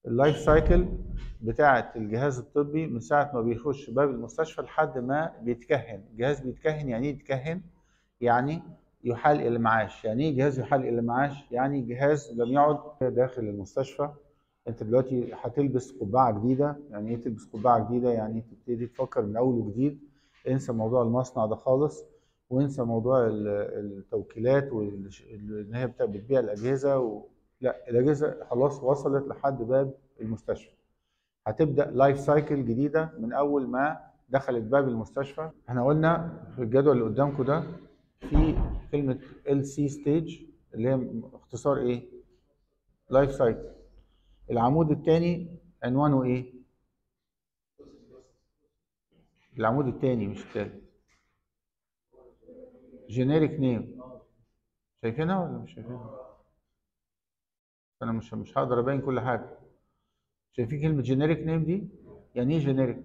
اللايف سايكل بتاعه الجهاز الطبي من ساعه ما بيخش باب المستشفى لحد ما بيتكهن الجهاز بيتكهن يعني ايه يتكهن يعني يحال الى المعاش يعني ايه جهاز يحال الى المعاش يعني جهاز لم يعد داخل المستشفى انت دلوقتي هتلبس قبعه جديده يعني ايه تلبس قبعه جديده يعني تبتدي تفكر من اول وجديد انسى موضوع المصنع ده خالص وانسى موضوع ال- التوكيلات وان هي بتا- بتبيع الاجهزه و... لا الاجهزه خلاص وصلت لحد باب المستشفى هتبدا لايف سايكل جديده من اول ما دخلت باب المستشفى احنا قلنا في الجدول اللي قدامكم ده في كلمه ال سي ستيج اللي هي اختصار ايه لايف سايكل العمود الثاني عنوانه ايه العمود الثاني مش الثالث جينيريك نيم شايفينها ولا مش شايفينها انا مش مش هقدر ابين كل حاجه شايفين كلمه جينيريك نيم دي يعني ايه جينيريك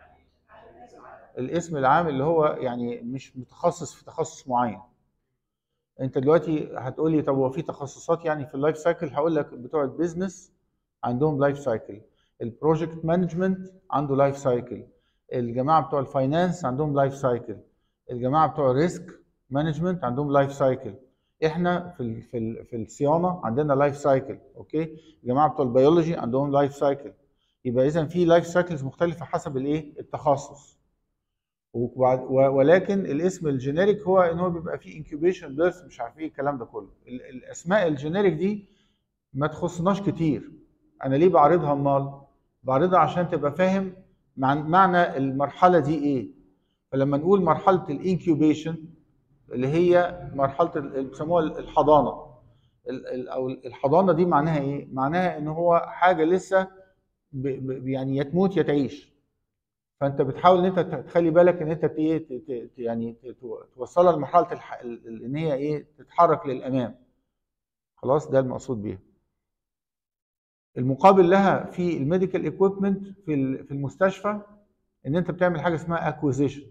الاسم العام اللي هو يعني مش متخصص في تخصص معين انت دلوقتي هتقول لي طب هو في تخصصات يعني في اللايف سايكل هقول لك بتوع البيزنس عندهم لايف سايكل البروجكت مانجمنت عنده لايف سايكل الجماعه بتوع الفاينانس عندهم لايف سايكل الجماعه بتوع الريسك مانجمنت عندهم لايف سايكل احنا في ال في ال في الصيانه عندنا لايف سايكل اوكي الجماعه بتوع البيولوجي عندهم لايف سايكل يبقى اذا في لايف سايكلز مختلفه حسب الايه التخصص وبعد و- ولكن الاسم الجينيريك هو ان هو بيبقى فيه انكيوبيشن بيرث مش عارف ايه الكلام ده كله ال- الاسماء الجينيريك دي ما تخصناش كتير انا ليه بعرضها امال بعرضها عشان تبقى فاهم مع- معنى المرحله دي ايه فلما نقول مرحله الانكيوبيشن اللي هي مرحله ال- اللي بيسموها الحضانه ال- ال- او الحضانه دي معناها ايه معناها ان هو حاجه لسه ب- ب- يعني يا تموت يا تعيش فانت بتحاول ان انت تخلي بالك ان انت ت- ايه ت- ت- يعني ت- ت- توصلها لمرحله الح... ال- ال- ان هي ايه تتحرك للامام خلاص ده المقصود بيها المقابل لها في الميديكال ايكويبمنت في ال- في المستشفى ان انت بتعمل حاجه اسمها اكوزيشن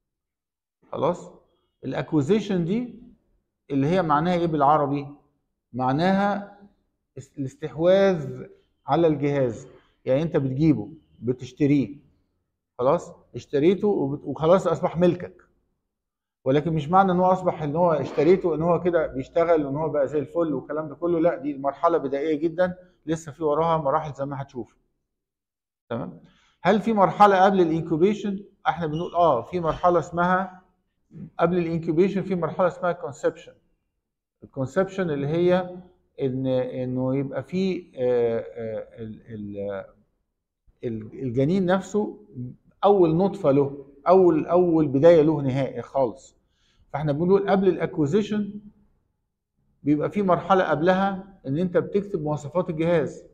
خلاص الاكوزيشن دي اللي هي معناها ايه بالعربي معناها است- الاستحواذ على الجهاز يعني انت بتجيبه بتشتريه خلاص اشتريته وبت- وخلاص اصبح ملكك ولكن مش معنى ان هو اصبح ان هو اشتريته ان هو كده بيشتغل وان هو بقى زي الفل والكلام ده كله لا دي مرحله بدائيه جدا لسه في وراها مراحل زي ما هتشوف تمام هل في مرحله قبل الانكوبيشن احنا بنقول اه في مرحله اسمها قبل الانكوبيشن في مرحله اسمها كونسبشن الكونسبشن اللي هي ان انه يبقى في آه، آه، ال- ال- ال- الجنين نفسه اول نطفه له اول اول بدايه له نهائي خالص فاحنا بنقول قبل الاكوزيشن بيبقى في مرحله قبلها ان انت بتكتب مواصفات الجهاز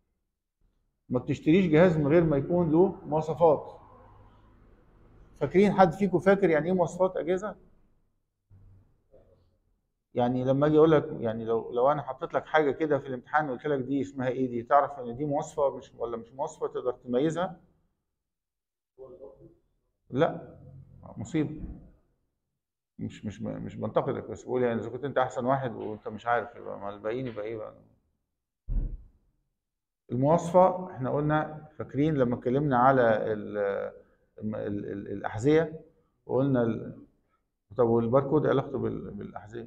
ما بتشتريش جهاز من غير ما يكون له مواصفات فاكرين حد فيكم فاكر يعني ايه مواصفات اجهزه يعني لما اجي اقول لك يعني لو لو انا حطيت لك حاجه كده في الامتحان وقلت لك دي اسمها ايه دي تعرف ان دي مواصفه مش ولا مش مواصفه تقدر تميزها لا مصيبه مش مش مش بنتقدك بس بقول يعني اذا كنت انت احسن واحد وانت مش عارف يبقى مع الباقيين يبقى ايه بقى المواصفه احنا قلنا فاكرين لما اتكلمنا على ال ال ال الاحذيه وقلنا ال... طب والباركود ايه علاقته بال- بالاحذيه؟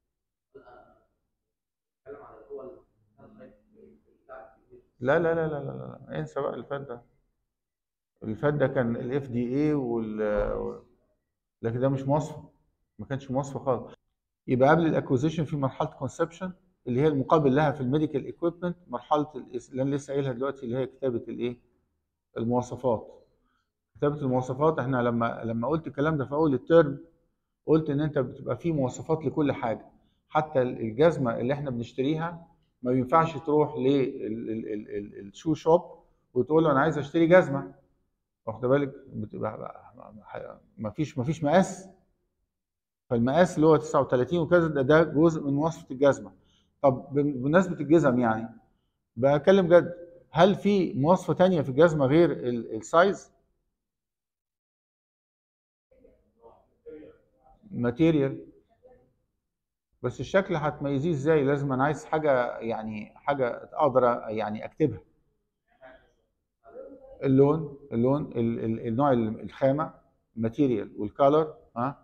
لا لا لا لا لا لا انسى بقى اللي فات ده اللي فات ده كان الاف دي اي وال لكن ده مش مواصفه ما كانش مواصفه خالص يبقى قبل الاكوزيشن في مرحله كونسبشن اللي هي المقابل لها في الميديكال ايكويبمنت مرحله الاس- اللي انا لسه قايلها دلوقتي اللي هي كتابه الايه المواصفات كتابه المواصفات احنا لما لما قلت الكلام ده في اول الترم قلت ان انت بتبقى في مواصفات لكل حاجه حتى الجزمه اللي احنا بنشتريها ما ينفعش تروح للشو شوب وتقول له انا عايز اشتري جزمه واخد بالك بتبقى ما فيش ما فيش مقاس فالمقاس اللي هو 39 وكذا ده, ده جزء من وصفه الجزمه طب بمناسبه الجزم يعني بكلم جد هل في مواصفه تانية في الجزمه غير ال- السايز ماتيريال بس الشكل هتميزيه ازاي لازم انا عايز حاجه يعني حاجه اقدر يعني اكتبها اللون اللون ال- ال- النوع ال- الخامه الماتيريال والكالر ها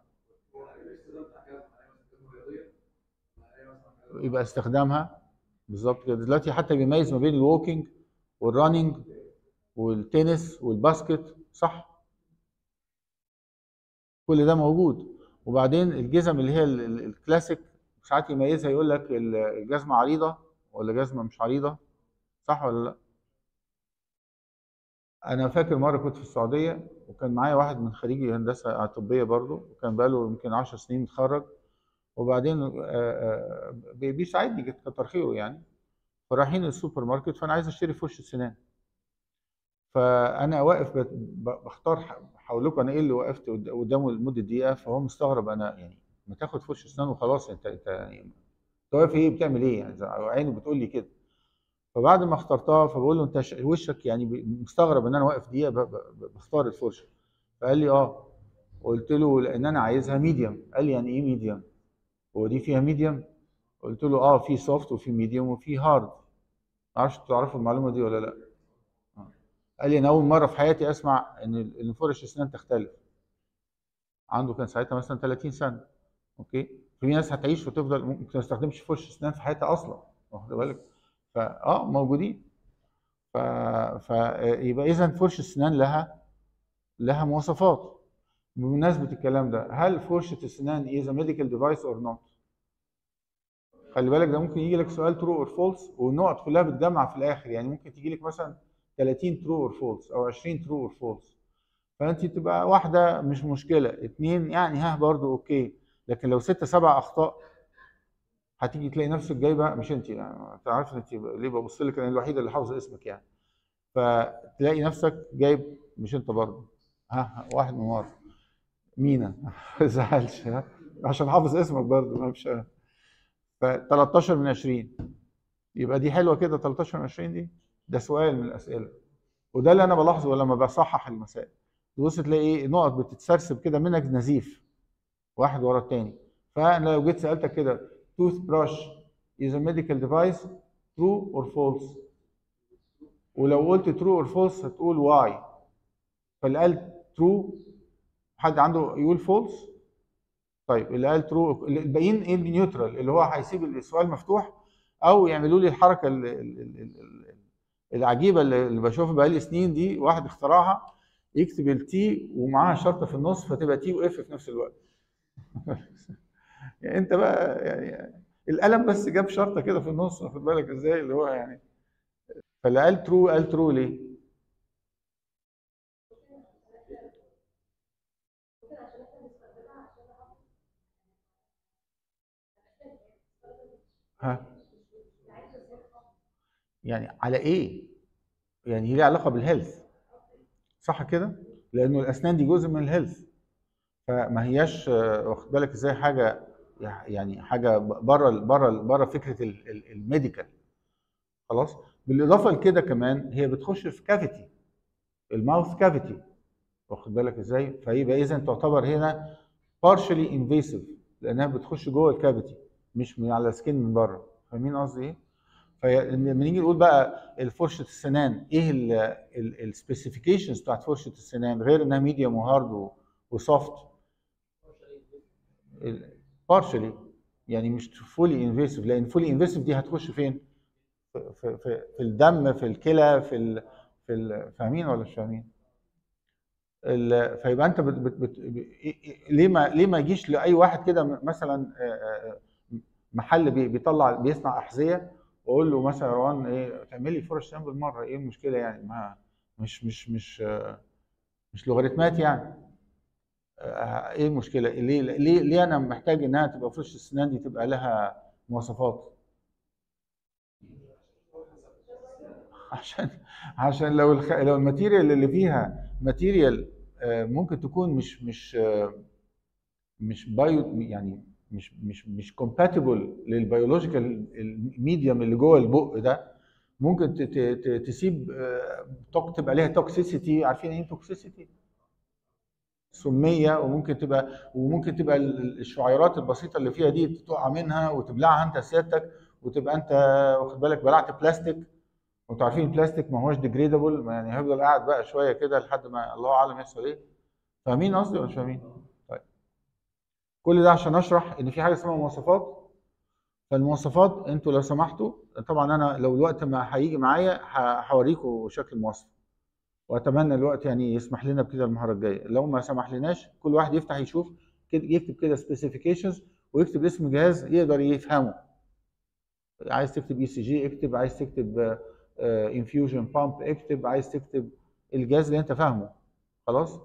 يبقى استخدامها بالظبط كده دلوقتي حتى بيميز ما بين الووكينج والرانينج والتنس والباسكت صح كل ده موجود وبعدين الجزم اللي هي ال- ال- الكلاسيك ساعات يميزها يقول لك ال- الجزمه عريضه ولا جزمه مش عريضه صح ولا لا انا فاكر مره كنت في السعوديه وكان معايا واحد من خريجي هندسه طبيه برضو وكان بقاله يمكن 10 سنين متخرج وبعدين آه، آه، بي- بيساعدني كتر خيره يعني فرايحين السوبر ماركت فانا عايز اشتري فرشه سنان فانا واقف بت- ب- بختار هقول لكم انا ايه اللي وقفت قد- قدامه لمده دقيقه فهو مستغرب انا يعني ما تاخد فرشه سنان وخلاص انت انت يعني انت واقف ايه بتعمل ايه يعني عينه بتقول لي كده فبعد ما اخترتها فبقول له انت ش- وشك يعني ب- مستغرب ان انا واقف دقيقه ب- ب- بختار الفرشه فقال لي اه قلت له لان انا عايزها ميديوم قال لي يعني ايه ميديوم هو دي فيها ميديوم قلت له اه في سوفت وفي ميديوم وفي هارد معرفش انتوا تعرفوا المعلومه دي ولا لا آه. قال لي انا اول مره في حياتي اسمع ان ال- ان فرش الاسنان تختلف عنده كان ساعتها مثلا 30 سنه اوكي في ناس هتعيش وتفضل ممكن ما تستخدمش فرش اسنان في حياتها اصلا واخد بالك فاه موجودين ف... فيبقى اذا فرش السنان لها لها مواصفات بمناسبه الكلام ده هل فرشه السنان is a medical device or not خلي بالك ده ممكن يجي لك سؤال ترو اور فولس والنقط كلها بتجمع في الاخر يعني ممكن تيجي لك مثلا 30 ترو اور فولس او 20 ترو اور فولس فانت تبقى واحده مش مشكله اتنين يعني ها برضو اوكي لكن لو ستة سبع اخطاء هتيجي تلاقي نفسك جايبه مش انت يعني انت عارف انت ليه ببص لك انا الوحيده اللي حافظه اسمك يعني فتلاقي نفسك جايب مش انت برضه ها واحد من ورا مينا ما تزعلش ها عشان حافظ اسمك برضه ما فيش ف 13 من 20 يبقى دي حلوه كده 13 من 20 دي ده سؤال من الاسئله وده اللي انا بلاحظه لما بصحح المسائل تبص تلاقي ايه نقط بتتسرسب كده منك نزيف واحد ورا التاني فانا لو جيت سالتك كده توث براش is a medical device true or false ولو قلت true or false هتقول why فاللي قال true حد عنده يقول false طيب اللي قال true الباقيين ايه نيوترال اللي هو هيسيب السؤال مفتوح او يعملوا لي الحركه ال- ال- ال- ال- العجيبه اللي اللي بشوفها بقالي سنين دي واحد اخترعها يكتب التي ومعاها شرطه في النص فتبقى تي واف في نفس الوقت يعني انت بقى يعني القلم بس جاب شرطه كده في النص واخد بالك ازاي اللي هو يعني فاللي قال ترو قال ترو ليه؟ ها يعني على ايه؟ يعني هي ليها علاقه بالهيلث صح كده؟ لانه الاسنان دي جزء من الهيلث فما هياش آه، واخد بالك ازاي حاجه يعني حاجه بره بره بره فكره ال- ال- الميديكال خلاص بالاضافه لكده كمان هي بتخش في كافيتي الماوث كافيتي واخد بالك ازاي فيبقى اذا تعتبر هنا partially invasive لانها بتخش جوه الكافيتي مش من على السكين من بره فاهمين قصدي ايه فلما نيجي نقول بقى الفرشه السنان ايه السبيسيفيكيشنز بتاعت فرشه السنان غير انها ميديوم وهارد وسوفت partially يعني مش فولي انفيسيف لان فولي انفيسيف دي هتخش فين؟ في, في, في, في الدم في الكلى في ال في ال فاهمين ولا مش فاهمين؟ ال- فيبقى انت بت بت بت ب- إيه- إيه- ليه ما ليه ما يجيش لاي واحد كده م- مثلا آه، آه، محل بي- بيطلع بيصنع احذيه واقول له مثلا يا روان ايه تعمل لي فرش سنان بالمره ايه المشكله يعني ما مش مش مش آه، مش لوغاريتمات يعني آه، ايه المشكله ليه ليه ليه انا محتاج انها تبقى فرش السنان دي تبقى لها مواصفات عشان عشان لو الخ... لو الماتيريال اللي فيها ماتيريال آه، ممكن تكون مش مش آه، مش بايو يعني مش مش مش كومباتبل للبيولوجيكال الميديوم اللي جوه البق ده ممكن ت- ت- ت- تسيب آه، توك- تبقى ليها توكسيسيتي عارفين ايه توكسيسيتي؟ سميه وممكن تبقى وممكن تبقى ال- ال- الشعيرات البسيطه اللي فيها دي تقع منها وتبلعها انت سيادتك وتبقى انت واخد بالك بلعت بلاستيك وانتوا عارفين البلاستيك ما هوش ديجريدابل يعني هيفضل قاعد بقى شويه كده لحد ما الله اعلم يحصل ايه فاهمين قصدي ولا مش فاهمين؟ طيب كل ده عشان اشرح ان في حاجه اسمها مواصفات فالمواصفات انتوا لو سمحتوا طبعا انا لو الوقت ما هيجي معايا هوريكم شكل المواصفه واتمنى الوقت يعني يسمح لنا بكده المره الجايه لو ما سمح لناش كل واحد يفتح يشوف كده يكتب كده سبيسيفيكيشنز ويكتب اسم الجهاز يقدر يفهمه عايز تكتب اي سي جي اكتب عايز تكتب انفيوجن بامب اكتب عايز تكتب الجهاز اللي انت فاهمه خلاص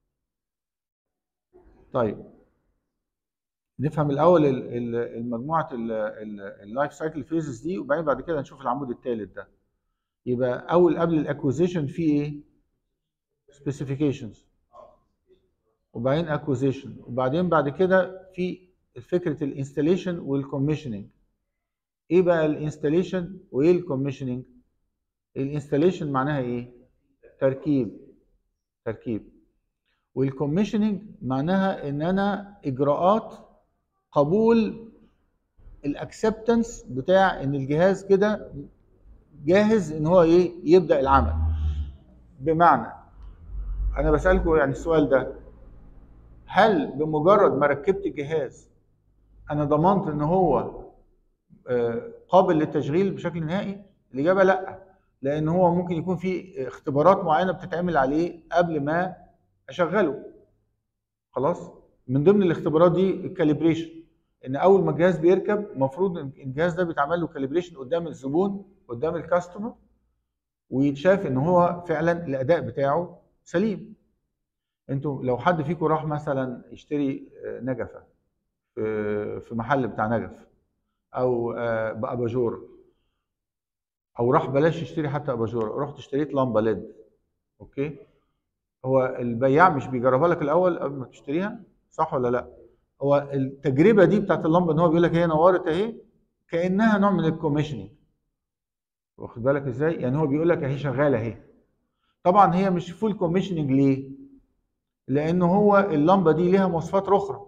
طيب نفهم الاول المجموعه اللايف سايكل فيزز دي وبعدين بعد كده نشوف العمود الثالث ده يبقى اول قبل الاكوزيشن في ايه سبيسيفيكيشنز وبعدين اكوزيشن وبعدين بعد كده في فكره الانستليشن والكوميشننج ايه بقى الانستليشن وايه الكوميشننج الانستليشن معناها ايه تركيب تركيب والكوميشننج معناها ان انا اجراءات قبول الاكسبتنس بتاع ان الجهاز كده جاهز ان هو ايه يبدا العمل بمعنى انا بسالكم يعني السؤال ده هل بمجرد ما ركبت الجهاز انا ضمنت ان هو قابل للتشغيل بشكل نهائي الاجابه لا لان هو ممكن يكون في اختبارات معينه بتتعمل عليه قبل ما اشغله خلاص من ضمن الاختبارات دي الكاليبريشن ان اول ما الجهاز بيركب المفروض ان الجهاز ده بيتعمل له كاليبريشن قدام الزبون قدام الكاستمر ويتشاف ان هو فعلا الاداء بتاعه سليم انتوا لو حد فيكم راح مثلا يشتري نجفه في محل بتاع نجف او باباجوره او راح بلاش يشتري حتى اباجوره رحت اشتريت لمبه ليد اوكي هو البياع مش بيجربها لك الاول قبل ما تشتريها صح ولا لا هو التجربه دي بتاعت اللمبه ان هو بيقول لك هي نورت اهي كانها نوع من الكوميشننج واخد بالك ازاي يعني هو بيقول لك اهي شغاله اهي طبعا هي مش فول كوميشننج ليه لان هو اللمبه دي ليها مواصفات اخرى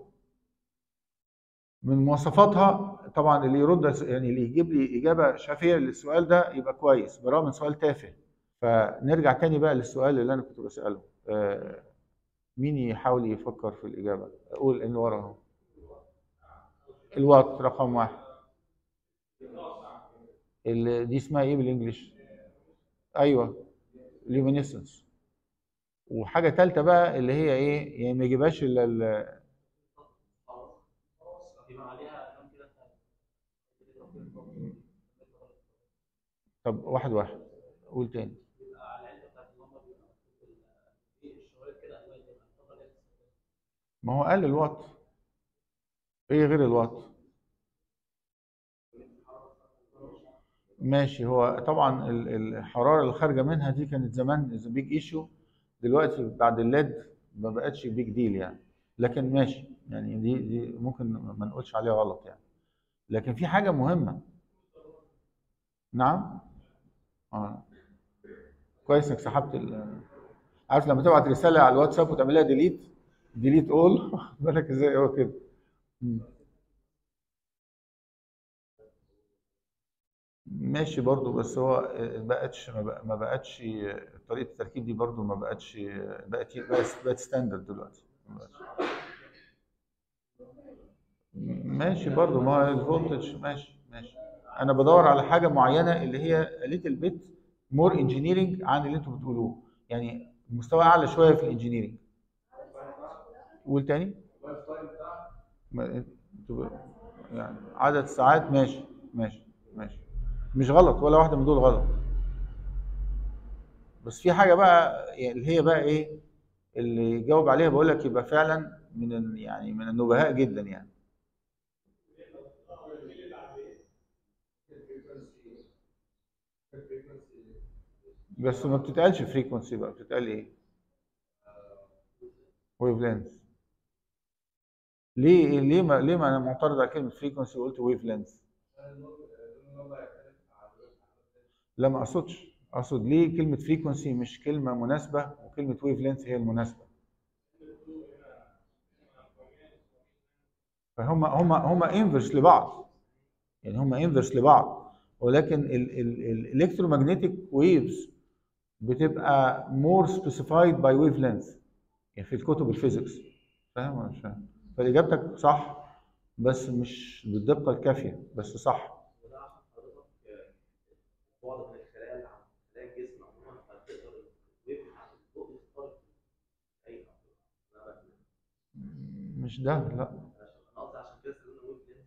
من مواصفاتها طبعا اللي يرد يعني اللي يجيب لي اجابه شافيه للسؤال ده يبقى كويس برغم من سؤال تافه فنرجع تاني بقى للسؤال اللي انا كنت بساله آه مين يحاول يفكر في الاجابه اقول ان ورا اهو الوات رقم واحد اللي دي اسمها ايه بالانجلش ايوه ليومينيسنس وحاجه ثالثه بقى اللي هي ايه يعني ما يجيبهاش الا طب واحد واحد قول تاني ما هو قال الوات ايه غير الوات ماشي هو طبعا الحراره اللي خارجه منها دي كانت زمان بيج ايشو دلوقتي بعد الليد ما بقتش بيج ديل يعني لكن ماشي يعني دي دي ممكن ما نقولش عليها غلط يعني لكن في حاجه مهمه نعم اه كويس انك سحبت ال عارف لما تبعت رساله على الواتساب وتعملها ديليت ديليت اول بالك ازاي هو كده ماشي برضو بس هو بقتش ما بقتش طريقه التركيب دي برضو ما بقتش بقت بقت ستاندرد دلوقتي ماشي برضو ما هو الفولتج ماشي ماشي انا بدور على حاجه معينه اللي هي ليتل بيت مور انجينيرنج عن اللي انتوا بتقولوه يعني مستوى اعلى شويه في الانجينيرنج قول تاني يعني عدد ساعات ماشي ماشي ماشي مش غلط ولا واحده من دول غلط بس في حاجه بقى يعني اللي هي بقى ايه اللي يجاوب عليها بقول لك يبقى فعلا من يعني من النبهاء جدا يعني بس ما بتتقالش فريكونسي بقى بتتقال ايه ويف لينث ليه ليه ما ليه ما انا معترض على كلمه فريكونسي وقلت ويف لينث لا ما اقصدش اقصد ليه كلمه فريكونسي مش كلمه مناسبه وكلمه ويف لينث هي المناسبه فهم هم هم انفرس لبعض يعني هم انفرس لبعض ولكن الالكترومagnetic ويفز بتبقى more specified by wavelength يعني في الكتب الفيزيكس فاهم ولا مش فاهم؟ فاجابتك صح بس مش بالدقه الكافيه بس صح وده عشان حضرتك بعد من الخلايا عن خلايا الجسم عموما فتقدر الويف بتاعت الضوء يخترق اي انا مش ده لا قصدي عشان كده استخدمنا ويف لينز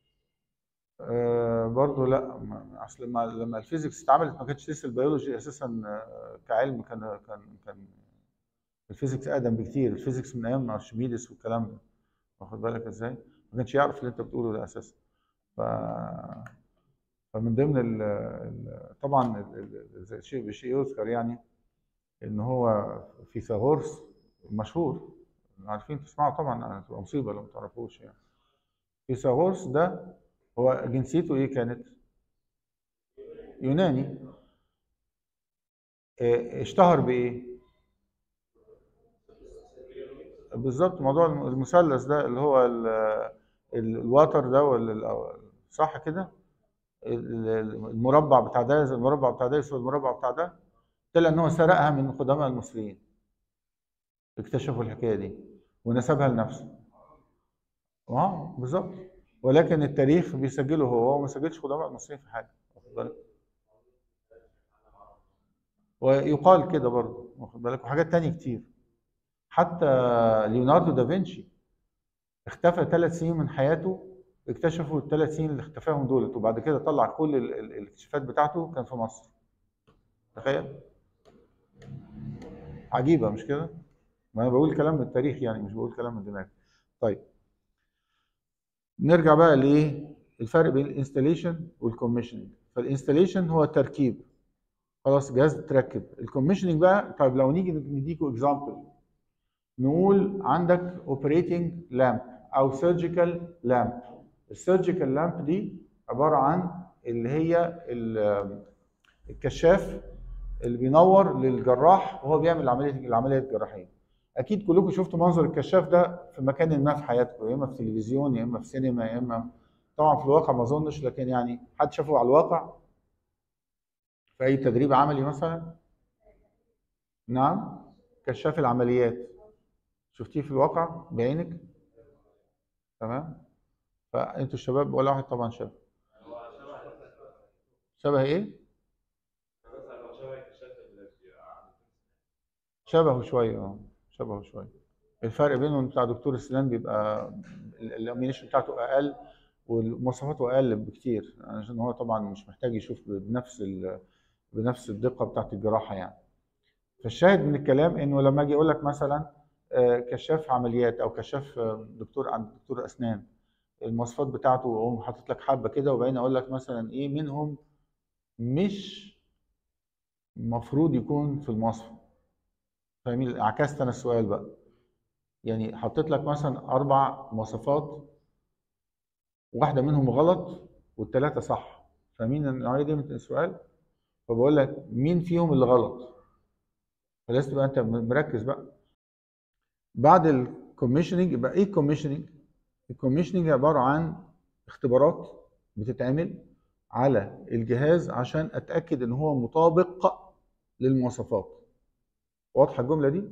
آه برضه لا ما- اصل لما لما الفيزيكس اتعملت ما كانتش لسه البيولوجي اساسا آه، كعلم كان كان كان الفيزيكس اقدم بكتير الفيزيكس من ايام ارشميدس والكلام ده واخد بالك ازاي؟ ما كانش يعرف اللي انت بتقوله ده اساسا ف فمن ضمن ال... ال... طبعا ال- ال- زي الشيء بشيء يذكر يعني ان هو فيثاغورس مشهور عارفين تسمعوا طبعا هتبقى مصيبه لو ما تعرفوش يعني فيثاغورس ده هو جنسيته ايه كانت؟ يوناني إيه، اشتهر بايه؟ بالظبط موضوع المثلث ده اللي هو ال- ال- الوتر ده ولا ال- صح كده؟ ال- ال- المربع بتاع ده زي المربع بتاع ده يساوي المربع بتاع ده طلع ان هو سرقها من قدماء المصريين اكتشفوا الحكايه دي ونسبها لنفسه اه بالظبط ولكن التاريخ بيسجله هو وما سجلش قدماء المصريين في حاجه واخد بالك ويقال كده برضه واخد بالك وحاجات تانية كتير حتى ليوناردو دافنشي اختفى ثلاث سنين من حياته اكتشفوا الثلاث سنين اللي اختفاهم دولت وبعد كده طلع كل ال- ال- الاكتشافات بتاعته كان في مصر تخيل عجيبه مش كده ما انا بقول كلام من التاريخ يعني مش بقول كلام من دماغي طيب نرجع بقى لايه الفرق بين الانستليشن والكوميشننج فالانستليشن هو تركيب خلاص جهاز تركب الكوميشننج بقى طيب لو نيجي نديكوا اكزامبل نقول عندك اوبريتنج لامب او سيرجيكال لامب السيرجيكال لامب دي عباره عن اللي هي ال- الكشاف اللي بينور للجراح وهو بيعمل عمليه العمليه الجراحيه اكيد كلكم شفتوا منظر الكشاف ده في مكان ما في حياتكم يا اما في تلفزيون يا اما في سينما يا اما طبعا في الواقع ما اظنش لكن يعني حد شافه على الواقع في اي تدريب عملي مثلا نعم كشاف العمليات شفتيه في الواقع بعينك تمام فانتوا الشباب ولا واحد طبعا شاف شبه ايه شبهه شويه اه شبهه شويه الفرق بينه بتاع دكتور السنان بيبقى الامينيشن بتاعته اقل ومواصفاته اقل بكتير عشان هو طبعا مش محتاج يشوف بنفس ال- بنفس الدقه بتاعت الجراحه يعني فالشاهد من الكلام انه لما اجي اقول لك مثلا آه، كشاف عمليات او كشاف آه، دكتور عند دكتور اسنان المواصفات بتاعته اقوم حاطط لك حبه كده وبعدين اقول لك مثلا ايه منهم مش المفروض يكون في المواصفه فاهمين عكست انا السؤال بقى يعني حطيت لك مثلا اربع مواصفات واحده منهم غلط والثلاثه صح فاهمين النوعيه دي من السؤال فبقول لك مين فيهم اللي غلط فلازم تبقى انت مركز بقى بعد الكوميشننج يبقى ايه الكوميشننج الكوميشننج عباره عن اختبارات بتتعمل على الجهاز عشان اتاكد ان هو مطابق للمواصفات واضحه الجمله دي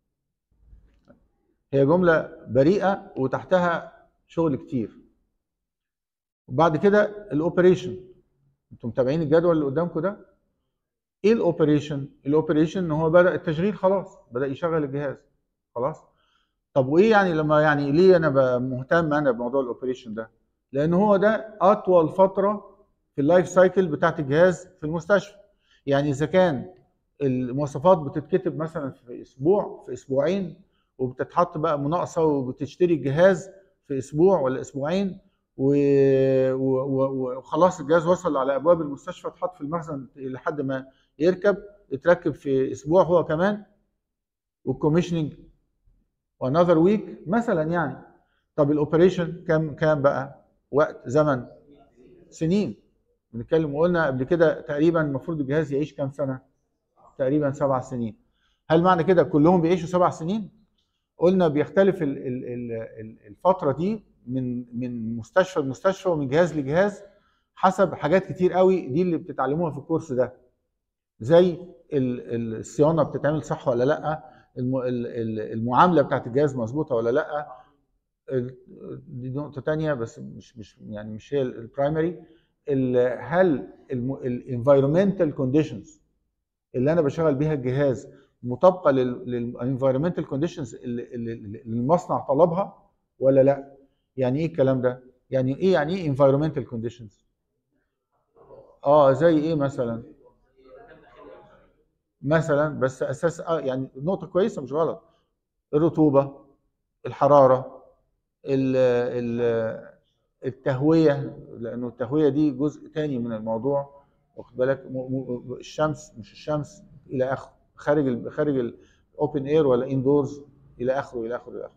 هي جمله بريئه وتحتها شغل كتير وبعد كده الاوبريشن انتم متابعين الجدول اللي قدامكم ده ايه الاوبريشن الاوبريشن ان هو بدا التشغيل خلاص بدا يشغل الجهاز خلاص طب وايه يعني لما يعني ليه انا بقى مهتم انا بموضوع الاوبريشن ده لان هو ده اطول فتره في اللايف سايكل بتاعت الجهاز في المستشفى يعني اذا كان المواصفات بتتكتب مثلا في اسبوع في اسبوعين وبتتحط بقى مناقصه وبتشتري الجهاز في اسبوع ولا اسبوعين و- و- و- وخلاص الجهاز وصل على ابواب المستشفى اتحط في المخزن لحد ما يركب يتركب في اسبوع هو كمان والكوميشننج وانذر ويك مثلا يعني طب الاوبريشن كام كام بقى وقت زمن سنين بنتكلم وقلنا قبل كده تقريبا المفروض الجهاز يعيش كام سنه تقريبا سبع سنين هل معنى كده كلهم بيعيشوا سبع سنين قلنا بيختلف ال- ال- ال- ال- الفتره دي من من مستشفى لمستشفى ومن جهاز لجهاز حسب حاجات كتير قوي دي اللي بتتعلموها في الكورس ده زي ال- ال- الصيانه بتتعمل صح ولا لا الم- ال- ال- المعامله بتاعت الجهاز مظبوطه ولا لا ال- دي نقطه تانية بس مش مش يعني مش هي البرايمري هل الانفايرمنتال كونديشنز اللي انا بشغل بيها الجهاز مطابقه للانفايرمنتال كونديشنز اللي المصنع طلبها ولا لا يعني ايه الكلام ده يعني ايه يعني ايه environmental conditions اه زي ايه مثلا مثلا بس اساس اه يعني نقطه كويسه مش غلط الرطوبه الحراره ال ال التهويه لانه التهويه دي جزء تاني من الموضوع واخد بالك م- م- الشمس مش الشمس الى اخره خارج ال خارج الاوبن اير ولا اندورز الى اخره الى اخره الى اخره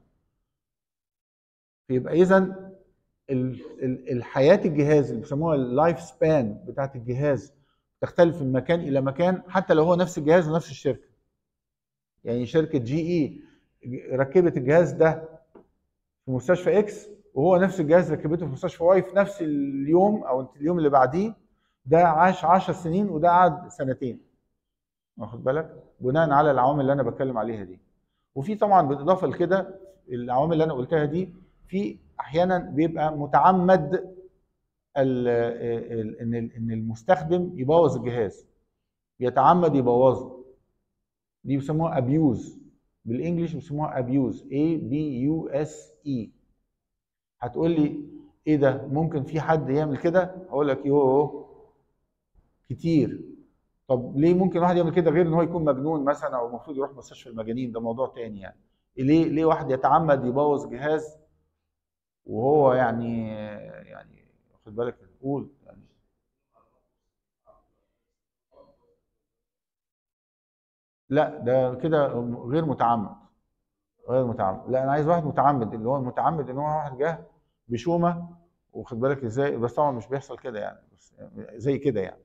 يبقى اذا ال- ال- الحياه الجهاز اللي بيسموها اللايف سبان بتاعت الجهاز تختلف من مكان الى مكان حتى لو هو نفس الجهاز ونفس الشركه يعني شركه جي اي ركبت الجهاز ده في مستشفى اكس وهو نفس الجهاز ركبته في مستشفى واي في نفس اليوم او اليوم اللي بعديه ده عاش 10 سنين وده قعد سنتين واخد بالك بناء على العوامل اللي انا بتكلم عليها دي وفي طبعا بالاضافه لكده العوامل اللي انا قلتها دي في احيانا بيبقى متعمد ال- ال- ان ان المستخدم يبوظ الجهاز يتعمد يبوظه دي بيسموها ابيوز بالانجلش بيسموها ابيوز A B U S E هتقول لي ايه ده ممكن في حد يعمل كده هقول لك يوه كتير طب ليه ممكن واحد يعمل كده غير ان هو يكون مجنون مثلا او المفروض يروح مستشفى المجانين ده موضوع تاني يعني ليه ليه واحد يتعمد يبوظ جهاز وهو يعني يعني واخد بالك قول يعني لا ده كده غير متعمد غير متعمد لا انا عايز واحد متعمد اللي هو المتعمد ان هو واحد جه بشومه واخد بالك ازاي بس طبعا مش بيحصل كده يعني بس زي كده يعني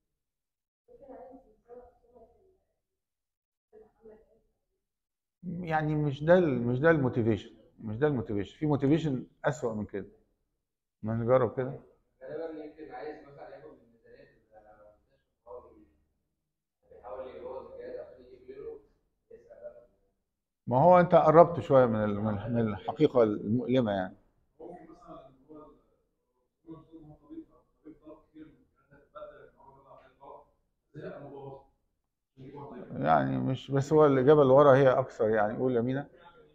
يعني مش ده ال- مش ده الموتيفيشن مش ده الموتيفيشن في موتيفيشن اسوأ من كده ما نجرب كده غالبا يمكن عايز مثلا ياخد من ميزانيه المستشفى هو بيحاول يبوظ الجهاز عشان يجيب غيره يسال بقى ما هو انت قربت شويه من ال- من من الحقيقه المؤلمه يعني ممكن مثلا هو هو المفروض هو طبيب طبيب طلب كتير من الجهازات بدل ان هو يطلع حاجه غلط زهق من الموضوع يعني مش بس هو الاجابه اللي ورا هي اكثر يعني قول يا مينا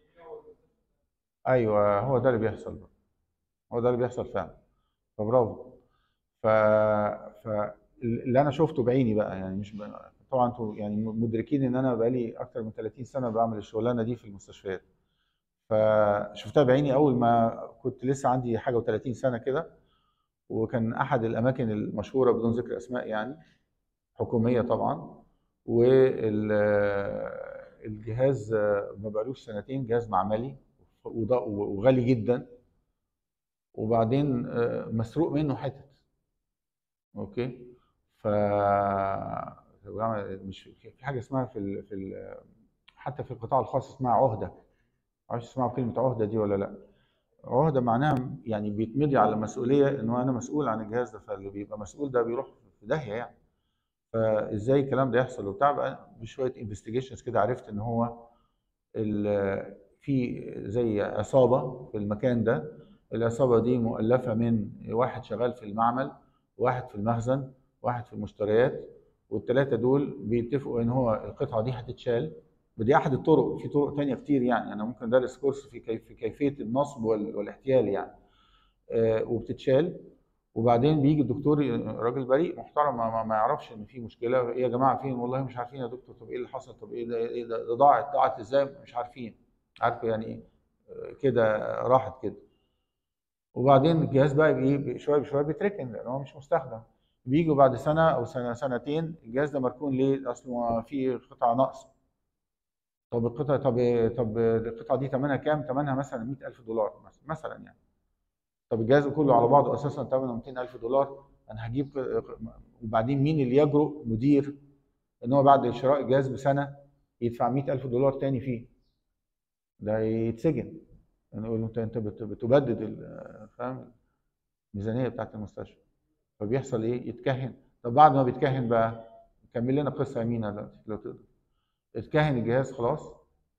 ايوه هو ده اللي بيحصل بقى. هو ده اللي بيحصل فعلا فبرافو ف ف اللي انا شفته بعيني بقى يعني مش ب... طبعا انتوا يعني مدركين ان انا بقالي اكتر من 30 سنه بعمل الشغلانه دي في المستشفيات فشفتها بعيني اول ما كنت لسه عندي حاجه و30 سنه كده وكان احد الاماكن المشهوره بدون ذكر اسماء يعني حكوميه طبعا والجهاز ما بقالوش سنتين جهاز معملي وض- وغالي جدا وبعدين آه، مسروق منه حتت اوكي ف مش في حاجه اسمها في ال... في ال... حتى في القطاع الخاص اسمها عهده معرفش تسمعوا كلمه عهده دي ولا لا عهده معناها يعني بيتمضي على مسؤوليه انه انا مسؤول عن الجهاز ده فاللي بيبقى مسؤول ده بيروح في داهيه يعني فازاي الكلام ده يحصل وبتاع بقى بشويه انفستيجيشنز كده عرفت ان هو ال- في زي عصابه في المكان ده العصابه دي مؤلفه من واحد شغال في المعمل واحد في المخزن واحد في المشتريات والثلاثه دول بيتفقوا ان هو القطعه دي هتتشال ودي احد الطرق في طرق تانية كتير يعني انا ممكن ادرس كورس في كيف في كيفيه النصب وال- والاحتيال يعني آه، وبتتشال وبعدين بيجي الدكتور ي- راجل بريء محترم ما, ما- ما يعرفش ان في مشكله ايه يا جماعه فين والله مش عارفين يا دكتور طب ايه اللي حصل طب ايه ده ايه ده, ده ضاعت ضاعت ازاي مش عارفين عارف يعني ايه آه، كده راحت كده وبعدين الجهاز بقى بايه شويه بشويه بيتركن لان هو مش مستخدم بيجوا بعد سنه او سنه سنتين الجهاز ده مركون ليه؟ اصل هو في قطعه ناقصه طب القطعه طب طب القطعه دي ثمنها كام؟ ثمنها مثلا 100000 دولار مثلا مثلا يعني طب الجهاز كله على بعضه اساسا ثمنه 200000 دولار انا هجيب وبعدين مين اللي يجرؤ مدير ان هو بعد شراء الجهاز بسنه يدفع 100000 دولار تاني فيه ده يتسجن يعني يقول له انت انت بت- بتبدد ال- فاهم الميزانيه بتاعت المستشفى فبيحصل ايه يتكهن طب بعد ما بيتكهن بقى كمل لنا قصه يمينة دلوقتي لو تقدر اتكهن الجهاز خلاص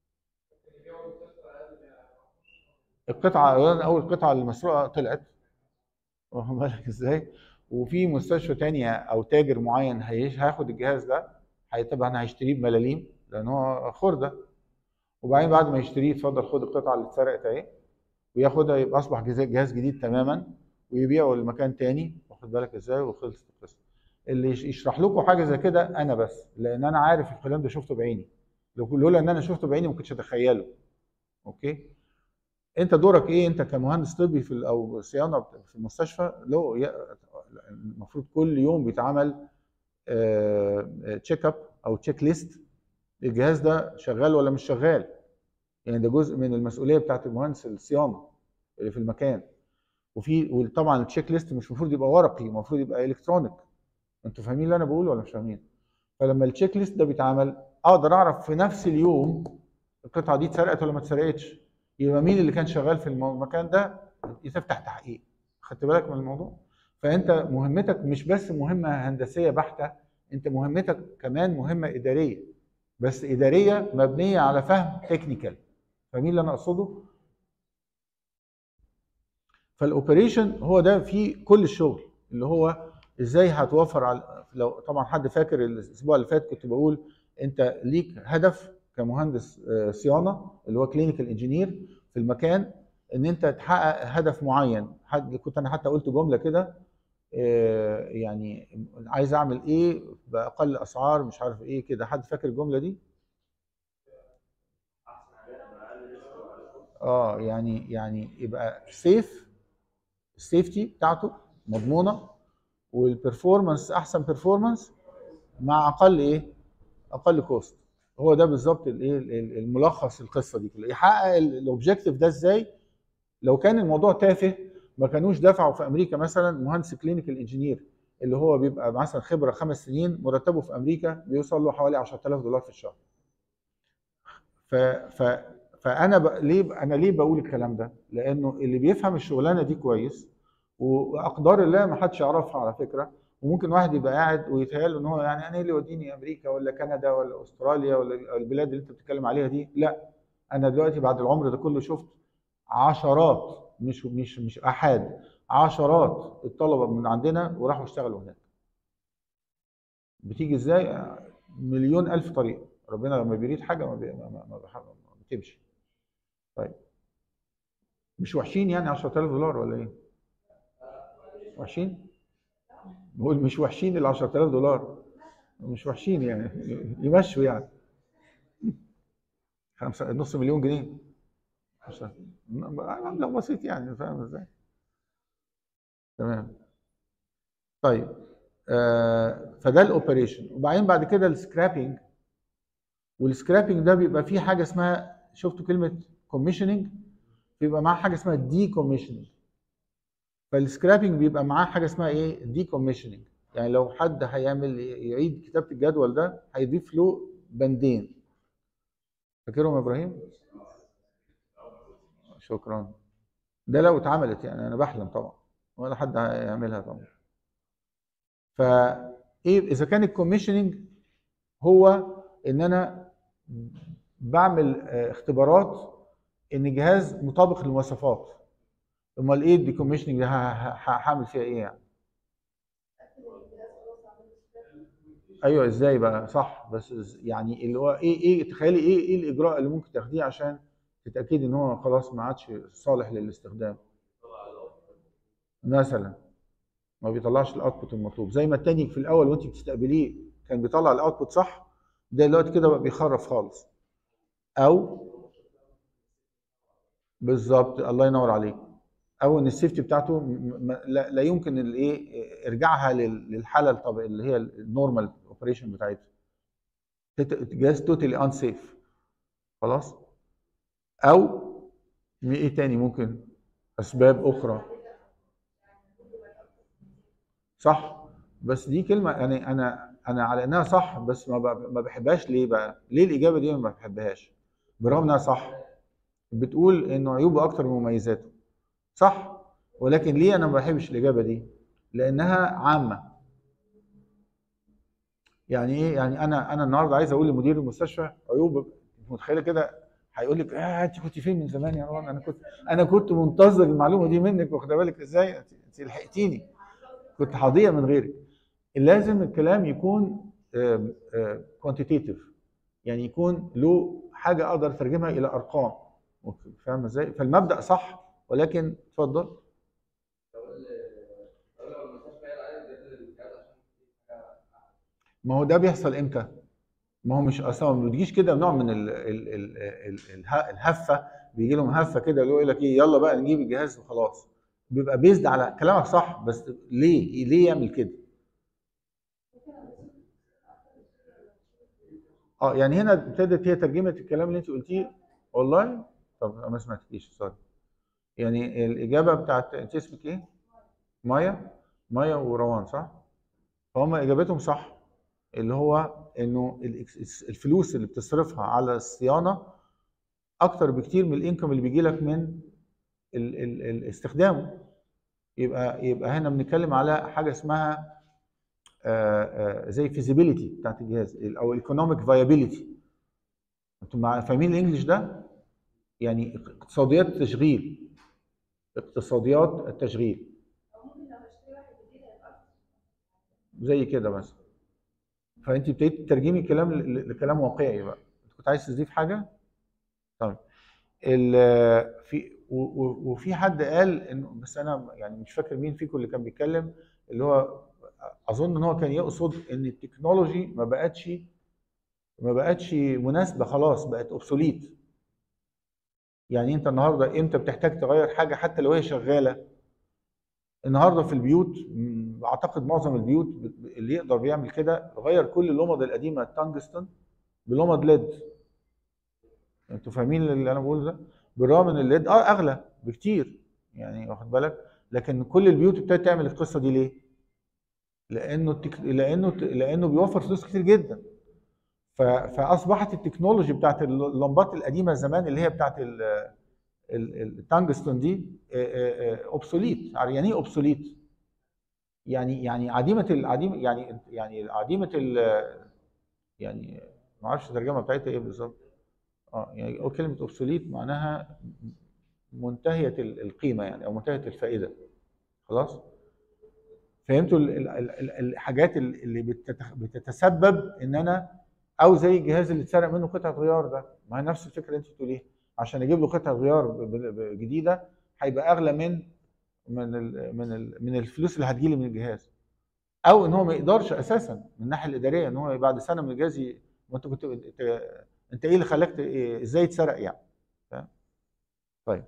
القطعه أولاً اول قطعه المسروقه طلعت واخد بالك ازاي وفي مستشفى تانية او تاجر معين هيش هياخد الجهاز ده هي طبعا هيشتريه بملاليم لان هو خرده وبعدين بعد ما يشتريه اتفضل خد القطعه اللي اتسرقت اهي وياخدها يبقى اصبح جهاز جهاز جديد تماما ويبيعه لمكان تاني واخد بالك ازاي وخلصت القصه اللي يش- يشرح لكم حاجه زي كده انا بس لان انا عارف الكلام ده شفته بعيني لو لولا ان انا شفته بعيني ما كنتش اتخيله اوكي انت دورك ايه انت كمهندس طبي في ال- او صيانه في المستشفى لو ي- المفروض كل يوم بيتعمل تشيك اب او تشيك ليست الجهاز ده شغال ولا مش شغال يعني ده جزء من المسؤوليه بتاعت المهندس الصيانه اللي في المكان وفي وطبعا التشيك ليست مش المفروض يبقى ورقي المفروض يبقى الكترونيك انتوا فاهمين اللي انا بقوله ولا مش فاهمين فلما التشيك ليست ده بيتعمل اقدر اعرف في نفس اليوم القطعه دي اتسرقت ولا ما اتسرقتش يبقى مين اللي كان شغال في المو- المكان ده تفتح تحقيق خدت بالك من الموضوع فانت مهمتك مش بس مهمه هندسيه بحته انت مهمتك كمان مهمه اداريه بس اداريه مبنيه على فهم تكنيكال فاهمين اللي انا اقصده فالاوبريشن هو ده فيه كل الشغل اللي هو ازاي هتوفر على لو طبعا حد فاكر الاسبوع اللي فات كنت بقول انت ليك هدف كمهندس آه، صيانه اللي هو كلينيكال انجينير في المكان ان انت تحقق هدف معين حد كنت انا حتى قلت جمله كده آه، يعني عايز اعمل ايه باقل اسعار مش عارف ايه كده حد فاكر الجمله دي اه يعني يعني يبقى سيف السيفتي بتاعته مضمونه والبرفورمانس احسن بيرفورمانس مع اقل ايه اقل كوست هو ده بالظبط الايه ال- الملخص القصه دي كلها يحقق الاوبجيكتيف ده ازاي لو كان الموضوع تافه ما كانوش دفعوا في امريكا مثلا مهندس كلينيكال انجينير اللي هو بيبقى مثلا خبره خمس سنين مرتبه في امريكا بيوصل له حوالي 10000 دولار في الشهر ف ف فانا ب... ليه انا ليه بقول الكلام ده لانه اللي بيفهم الشغلانه دي كويس واقدار الله ما حدش يعرفها على فكره وممكن واحد يبقى قاعد ويتهيأ ان هو يعني انا ايه اللي يوديني امريكا ولا كندا ولا استراليا ولا البلاد اللي انت بتتكلم عليها دي لا انا دلوقتي بعد العمر ده كله شفت عشرات مش مش مش احاد عشرات الطلبه من عندنا وراحوا اشتغلوا هناك بتيجي ازاي مليون الف طريقه ربنا لما بيريد حاجه ما, بي... ما, ما, ما, بح- ما بتمشي طيب مش وحشين يعني 10000 دولار ولا ايه وحشين بقول مش وحشين ال 10000 دولار مش وحشين يعني يمشوا يعني خمسة نص مليون جنيه خمسة- مبلغ بسيط يعني فاهم ازاي تمام طيب آه فده الاوبريشن وبعدين بعد كده السكرابنج والسكرابنج ده بيبقى فيه حاجه اسمها شفتوا كلمه كوميشننج بيبقى معاه حاجه اسمها دي كوميشننج فالسكرابنج بيبقى معاه حاجه اسمها ايه دي كوميشننج يعني لو حد هيعمل يعيد كتابه الجدول ده هيضيف له بندين فاكرهم يا ابراهيم شكرا ده لو اتعملت يعني انا بحلم طبعا ولا حد هيعملها طبعا فايه اذا كان الكوميشننج هو ان انا بعمل آه، اختبارات ان الجهاز مطابق للمواصفات امال ايه الديكوميشننج ده ه- ه- ه- هعمل فيها ايه يعني ايوه ازاي بقى صح بس إز- يعني اللي هو ايه ايه تخيلي ايه ايه الاجراء اللي ممكن تاخديه عشان تتاكدي ان هو خلاص ما عادش صالح للاستخدام مثلا ما بيطلعش الاوتبوت المطلوب زي ما التاني في الاول وانت بتستقبليه كان بيطلع الاوتبوت صح ده دلوقتي كده بقى بيخرف خالص او بالظبط الله ينور عليك او ان السيفتي بتاعته م- م- لا, لا يمكن الايه ارجاعها لل- للحاله الطبيعيه اللي هي النورمال اوبريشن بتاعتها تت- الجهاز توتالي ان سيف خلاص او م- ايه تاني ممكن اسباب اخرى صح بس دي كلمه يعني انا انا على انها صح بس ما ب- ما بحبهاش ليه بقى ليه الاجابه دي ما بحبهاش برغم انها صح بتقول انه عيوبه اكتر من مميزاته صح ولكن ليه انا ما بحبش الاجابه دي لانها عامه يعني ايه يعني انا انا النهارده عايز اقول لمدير المستشفى عيوب انت متخيله كده هيقول لك اه انت كنت فين من زمان يا روان انا كنت انا كنت منتظر المعلومه دي منك واخده بالك ازاي انت أنت لحقتيني كنت هضيع من غيرك لازم الكلام يكون كوانتيتيف يعني يكون له حاجه اقدر اترجمها الى ارقام فاهم ازاي فالمبدا صح ولكن اتفضل لو ال- لو لو المستشفى هي اللي عايزه تجدد الجهاز عشان في حاجه ما هو ده بيحصل امتى؟ ما هو مش اصلا ما بتجيش كده نوع من ال ال ال ال اله- الهفه بيجي لهم هفه كده اللي هو يقول لك ايه يلا بقى نجيب الجهاز وخلاص بيبقى بيزد على كلامك صح بس ليه؟ ليه يعمل كده؟ اه يعني هنا ابتدت هي ترجمه الكلام اللي انت قلتيه والله طب أنا ما سمعتكيش سوري يعني الاجابه بتاعت انت اسمك ايه؟ مايا مايا وروان صح؟ فهم اجابتهم صح اللي هو انه الإكس- الفلوس اللي بتصرفها على الصيانه اكتر بكتير من الانكم اللي بيجي لك من ال ال ال استخدامه يبقى يبقى هنا بنتكلم على حاجه اسمها آه، آه، زي فيزيبيليتي بتاعت الجهاز او ايكونوميك فايابيليتي انتوا مع- فاهمين الانجليش ده؟ يعني اقتصاديات التشغيل اقتصاديات التشغيل زي كده مثلا فانت ابتديت تترجمي الكلام ل- ل- لكلام واقعي بقى انت كنت عايز تضيف حاجه طيب ال- في و- و- وفي حد قال انه بس انا يعني مش فاكر مين فيكم اللي كان بيتكلم اللي هو اظن ان هو كان يقصد ان التكنولوجي ما بقتش ما بقتش مناسبه خلاص بقت اوبسوليت يعني انت النهارده امتى بتحتاج تغير حاجه حتى لو هي شغاله النهارده في البيوت م، اعتقد معظم البيوت ب- ب- اللي يقدر بيعمل كده غير كل اللمض القديمه التنجستن بلمض ليد انتوا فاهمين اللي انا بقوله ده بالرغم ان الليد اه اغلى بكتير يعني واخد بالك لكن كل البيوت ابتدت تعمل القصه دي ليه لانه التك... لانه لانه بيوفر فلوس كتير جدا ف... فاصبحت التكنولوجي بتاعت اللمبات القديمه زمان اللي هي بتاعت ال... ال- ال- التنجستون دي اوبسوليت يعني ايه اوبسوليت يعني يعني عديمه العديمه يعني يعني عديمه ال يعني ما اعرفش الترجمه بتاعتها ايه بالظبط اه يعني هو كلمه اوبسوليت معناها منتهيه ال- القيمه يعني او منتهيه الفائده خلاص فهمتوا ال- ال- ال- ال- الحاجات ال- اللي بتتخ- بتتسبب ان انا او زي الجهاز اللي اتسرق منه قطعه غيار ده ما هي نفس الفكره اللي انت بتقوليها عشان اجيب له قطعه غيار ب- ب- ب- جديده هيبقى اغلى من من ال من ال من الفلوس اللي هتجيلي من الجهاز او ان هو ما يقدرش اساسا من الناحيه الاداريه ان هو بعد سنه من الجهاز ي- وانت كنت انت, انت ايه اللي خلاك ت- إيه- ازاي اتسرق يعني فاهم؟ طيب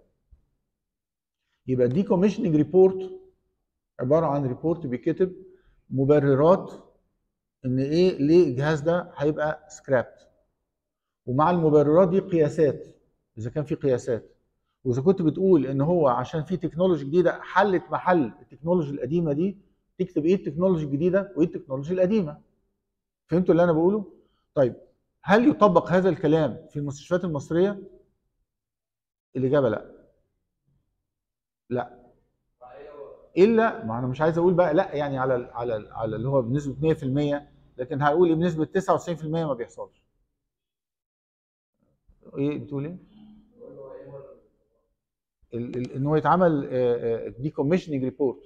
يبقى دي كوميشننج ريبورت عباره عن ريبورت بيتكتب مبررات ان ايه ليه الجهاز ده هيبقى سكرابت ومع المبررات دي قياسات اذا كان في قياسات واذا كنت بتقول ان هو عشان في تكنولوجي جديده حلت محل التكنولوجي القديمه دي تكتب ايه التكنولوجي الجديده وايه التكنولوجي القديمه فهمتوا اللي انا بقوله طيب هل يطبق هذا الكلام في المستشفيات المصريه الاجابه لا لا الا ما انا مش عايز اقول بقى لا يعني على ال على ال على اللي هو بنسبه 100% لكن هقول إيه بنسبه 99% ما بيحصلش ايه بتقول ايه ال- ال- ان هو يتعمل دي كوميشننج ريبورت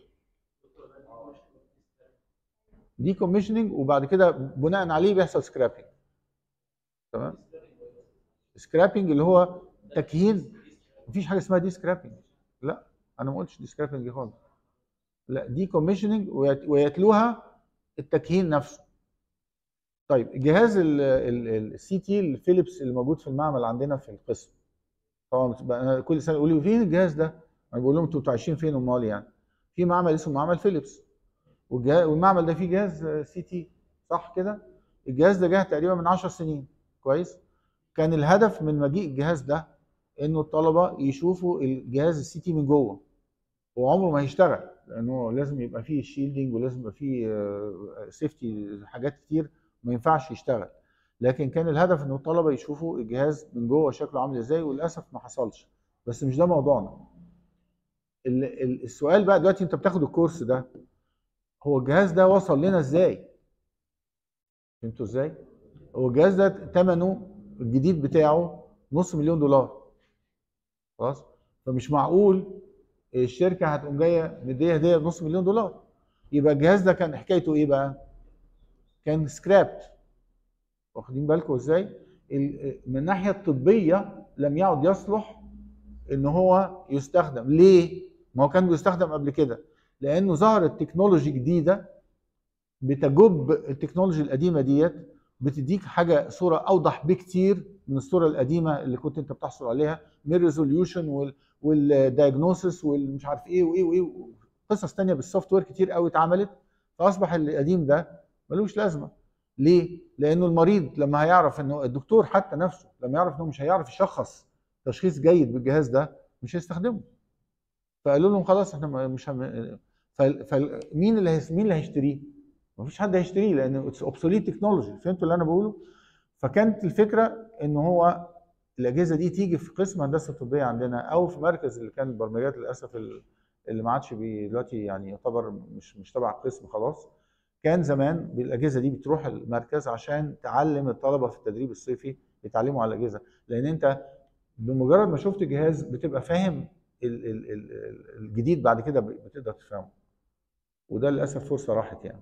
دي كوميشننج وبعد كده بناء عليه بيحصل سكرابنج تمام سكرابنج اللي هو تكهين مفيش حاجه اسمها دي سكرابنج لا انا ما قلتش دي سكرابنج دي خالص لا دي كوميشننج ويتلوها التكهين نفسه طيب جهاز السي تي الفيليبس اللي موجود في المعمل عندنا في القسم طبعا بقى أنا كل سنه يقولوا لي فين الجهاز ده؟ انا بقول لهم انتوا عايشين فين امال يعني؟ في معمل اسمه معمل فيليبس والجهاز والمعمل ده فيه جهاز سي تي صح كده؟ الجهاز ده جه تقريبا من 10 سنين كويس؟ كان الهدف من مجيء الجهاز ده انه الطلبه يشوفوا الجهاز السي تي من جوه وعمره ما هيشتغل لانه لازم يبقى فيه شيلدنج ولازم يبقى فيه سيفتي حاجات كتير ما ينفعش يشتغل لكن كان الهدف ان الطلبه يشوفوا الجهاز من جوه شكله عامل ازاي وللاسف ما حصلش بس مش ده موضوعنا ال- ال- السؤال بقى دلوقتي انت بتاخد الكورس ده هو الجهاز ده وصل لنا ازاي فهمتوا ازاي هو الجهاز ده ثمنه الجديد بتاعه نص مليون دولار خلاص فمش معقول الشركه هتقوم جايه مديه هديه بنص مليون دولار يبقى الجهاز ده كان حكايته ايه بقى كان سكرابت واخدين بالكم ازاي ال- من الناحيه الطبيه لم يعد يصلح ان هو يستخدم ليه ما هو كان بيستخدم قبل كده لانه ظهرت تكنولوجي جديده بتجب التكنولوجي القديمه ديت بتديك حاجه صوره اوضح بكتير من الصوره القديمه اللي كنت انت بتحصل عليها من ريزوليوشن والدايجنوسيس والمش عارف ايه وايه وايه قصص تانية بالسوفت وير كتير قوي اتعملت فاصبح القديم ده ملوش لازمه ليه؟ لانه المريض لما هيعرف انه الدكتور حتى نفسه لما يعرف انه مش هيعرف يشخص تشخيص جيد بالجهاز ده مش هيستخدمه فقالوا لهم خلاص احنا ما- مش هم... فمين اللي هيس... مين اللي هيشتريه؟ مفيش حد هيشتريه لانه اتس اوبسوليت تكنولوجي فهمتوا اللي انا بقوله؟ فكانت الفكره ان هو الاجهزه دي تيجي في قسم هندسه طبيه عندنا او في مركز اللي كان البرمجيات للاسف ال- اللي ما عادش بي- دلوقتي يعني يعتبر مش مش تبع القسم خلاص كان زمان بالاجهزه دي بتروح المركز عشان تعلم الطلبه في التدريب الصيفي يتعلموا على الاجهزه لان انت بمجرد ما شفت جهاز بتبقى فاهم ال- ال- ال- ال- الجديد بعد كده ب- بتقدر تفهمه وده للاسف فرصه راحت يعني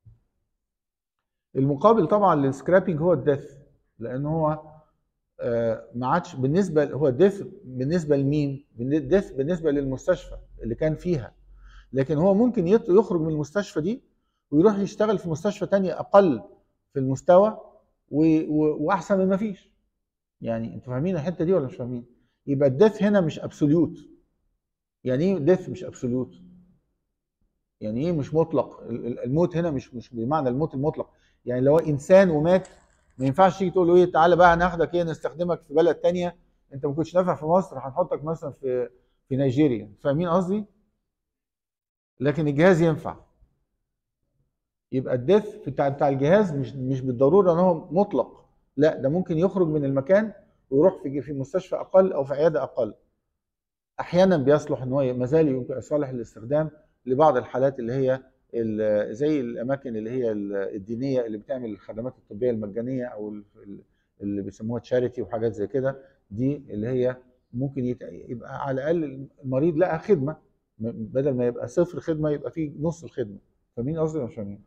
المقابل طبعا للسكرابنج هو الديث لان هو آه، ما عادش بالنسبه هو ديث بالنسبه لمين؟ ديث بالنسبه للمستشفى اللي كان فيها لكن هو ممكن يط- يخرج من المستشفى دي ويروح يشتغل في مستشفى تانية اقل في المستوى و- و- واحسن من ما فيش يعني انتوا فاهمين الحته دي ولا مش فاهمين؟ يبقى الديث هنا مش ابسوليوت يعني ايه ديث مش ابسوليوت؟ يعني ايه مش مطلق ال- ال- الموت هنا مش مش بمعنى الموت المطلق يعني لو هو انسان ومات ما ينفعش تيجي تقول له ايه تعالى بقى هناخدك ايه نستخدمك في بلد تانية انت ما كنتش نافع في مصر هنحطك مثلا في في نيجيريا فاهمين قصدي؟ لكن الجهاز ينفع يبقى الديث بتاع بتاع الجهاز مش مش بالضروره ان هو مطلق لا ده ممكن يخرج من المكان ويروح في في مستشفى اقل او في عياده اقل احيانا بيصلح ان هو ما زال يمكن صالح للاستخدام لبعض الحالات اللي هي ال- زي الاماكن اللي هي ال- الدينيه اللي بتعمل الخدمات الطبيه المجانيه او ال- ال- اللي بيسموها تشاريتي وحاجات زي كده دي اللي هي ممكن يت- يبقى على الاقل المريض لقى خدمه م- بدل ما يبقى صفر خدمه يبقى فيه نص الخدمه فاهمين قصدي ولا مش فاهمين؟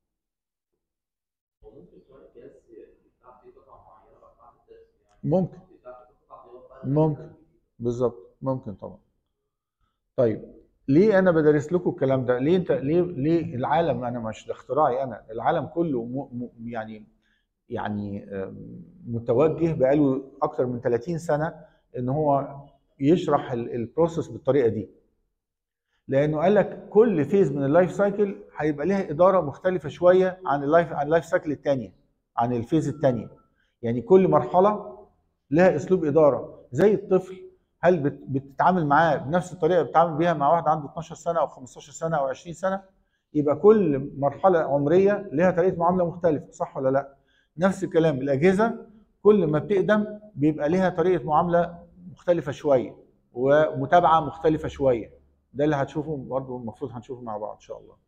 وممكن كمان الجهاز يتباع فيه قطع معينه بقى بعد التست يعني ممكن يتباع فيه قطع غيار بقى ممكن بالظبط ممكن طبعا طيب ليه انا بدرس لكم الكلام ده ليه انت ليه ليه العالم انا مش ده اختراعي انا العالم كله م م يعني يعني آم، متوجه بقاله اكتر من 30 سنه ان هو يشرح ال- البروسيس بالطريقه دي لانه قال لك كل فيز من اللايف سايكل هيبقى ليها اداره مختلفه شويه عن اللايف عن اللايف سايكل الثانيه عن الفيز الثانيه يعني كل مرحله لها اسلوب اداره زي الطفل هل بت- بتتعامل معاه بنفس الطريقه اللي بتتعامل بيها مع واحد عنده 12 سنه او 15 سنه او 20 سنه يبقى كل مرحله عمريه لها طريقه معامله مختلفه صح ولا لا نفس الكلام الاجهزه كل ما بتقدم بيبقى لها طريقه معامله مختلفه شويه ومتابعه مختلفه شويه ده اللي هتشوفه برضه المفروض هنشوفه مع بعض ان شاء الله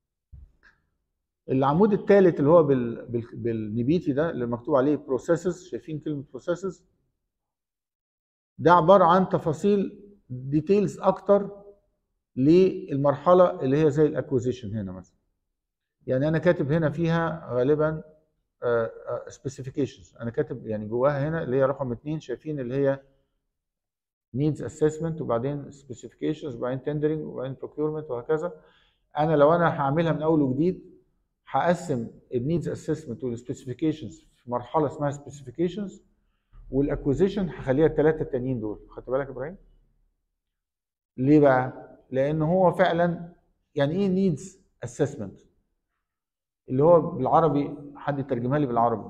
العمود الثالث اللي هو بال... بال... بالنبيتي ده اللي مكتوب عليه بروسيسز شايفين كلمه بروسيسز ده عباره عن تفاصيل ديتيلز اكتر للمرحله اللي هي زي الاكوزيشن هنا مثلا يعني انا كاتب هنا فيها غالبا سبيسيفيكيشنز انا كاتب يعني جواها هنا اللي هي رقم اثنين شايفين اللي هي needs assessment وبعدين specifications وبعدين tendering وبعدين procurement وهكذا انا لو انا هعملها من اول وجديد هقسم النيدز اسسمنت والسبيسيفيكيشنز في مرحله اسمها سبيسيفيكيشنز والاكوزيشن هخليها الثلاثه التانيين دول خدت بالك يا ابراهيم ليه بقى لان هو فعلا يعني ايه نيدز اسسمنت اللي هو بالعربي حد يترجمها لي بالعربي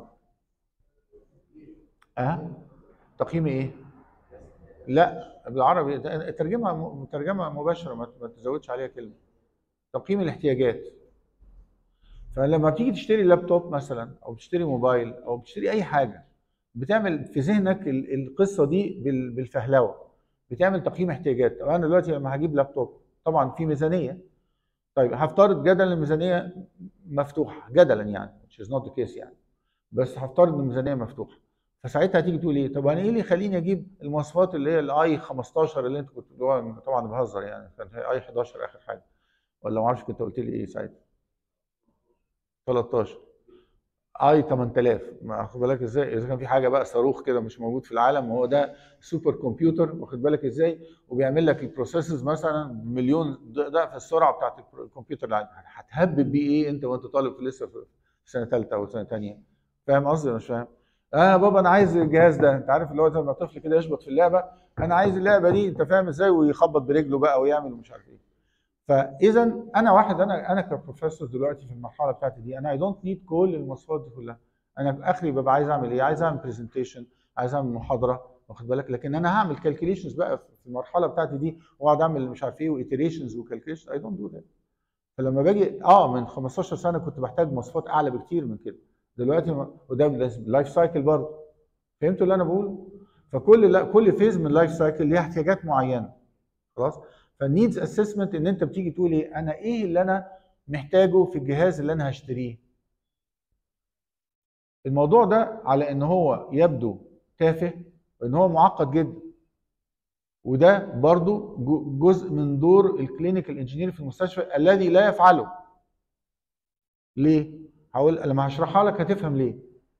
اه تقييم ايه لا بالعربي ترجمها ترجمه مباشره ما ما تزودش عليها كلمه تقييم الاحتياجات فلما بتيجي تشتري لابتوب مثلا او بتشتري موبايل او بتشتري اي حاجه بتعمل في ذهنك ال- القصه دي بال- بالفهلوه بتعمل تقييم احتياجات طب انا دلوقتي لما هجيب لابتوب طبعا في ميزانيه طيب هفترض جدلا الميزانيه مفتوحه جدلا يعني which is not the case يعني بس هفترض ان الميزانيه مفتوحه فساعتها هتيجي تقول ايه طب انا ايه اللي يخليني اجيب المواصفات اللي هي الاي 15 اللي انت كنت بتقولوها طبعا بهزر يعني كانت هي اي 11 اخر حاجه ولا ما اعرفش كنت قلت لي ايه ساعتها 13 اي 8000 ما واخد بالك ازاي اذا كان في حاجه بقى صاروخ كده مش موجود في العالم هو ده سوبر كمبيوتر واخد بالك ازاي وبيعمل لك البروسيسز مثلا بمليون ضعف السرعه بتاعت الكمبيوتر اللي عندك هتهبب بيه ايه انت وانت طالب في لسه في سنه ثالثه او سنه ثانيه فاهم قصدي ولا مش فاهم؟ اه بابا انا عايز الجهاز ده انت عارف اللي هو زي ما طفل كده يشبط في اللعبه انا عايز اللعبه دي انت فاهم ازاي ويخبط برجله بقى ويعمل مش عارف ايه فاذا انا واحد انا انا كبروفيسور دلوقتي في المرحله بتاعتي دي انا اي دونت نيد كل المواصفات دي كلها انا اخري ببقى عايز اعمل ايه عايز اعمل برزنتيشن عايز اعمل محاضره واخد بالك لكن انا هعمل كالكوليشنز بقى في المرحله بتاعتي دي واقعد اعمل مش عارف ايه وايتريشنز وكالكوليشنز اي دونت دو ذات فلما باجي اه من 15 سنه كنت بحتاج مواصفات اعلى بكتير من كده دلوقتي ما- وده لايف سايكل برضه فهمتوا اللي انا بقوله فكل لا كل فيز من اللايف سايكل ليها احتياجات معينه خلاص فالنيدز اسسمنت ان انت بتيجي تقول ايه انا ايه اللي انا محتاجه في الجهاز اللي انا هشتريه الموضوع ده على ان هو يبدو تافه وان هو معقد جدا وده برضو جو- جزء من دور الكلينيكال انجينير في المستشفى الذي لا يفعله ليه هقول لما هشرحها لك هتفهم ليه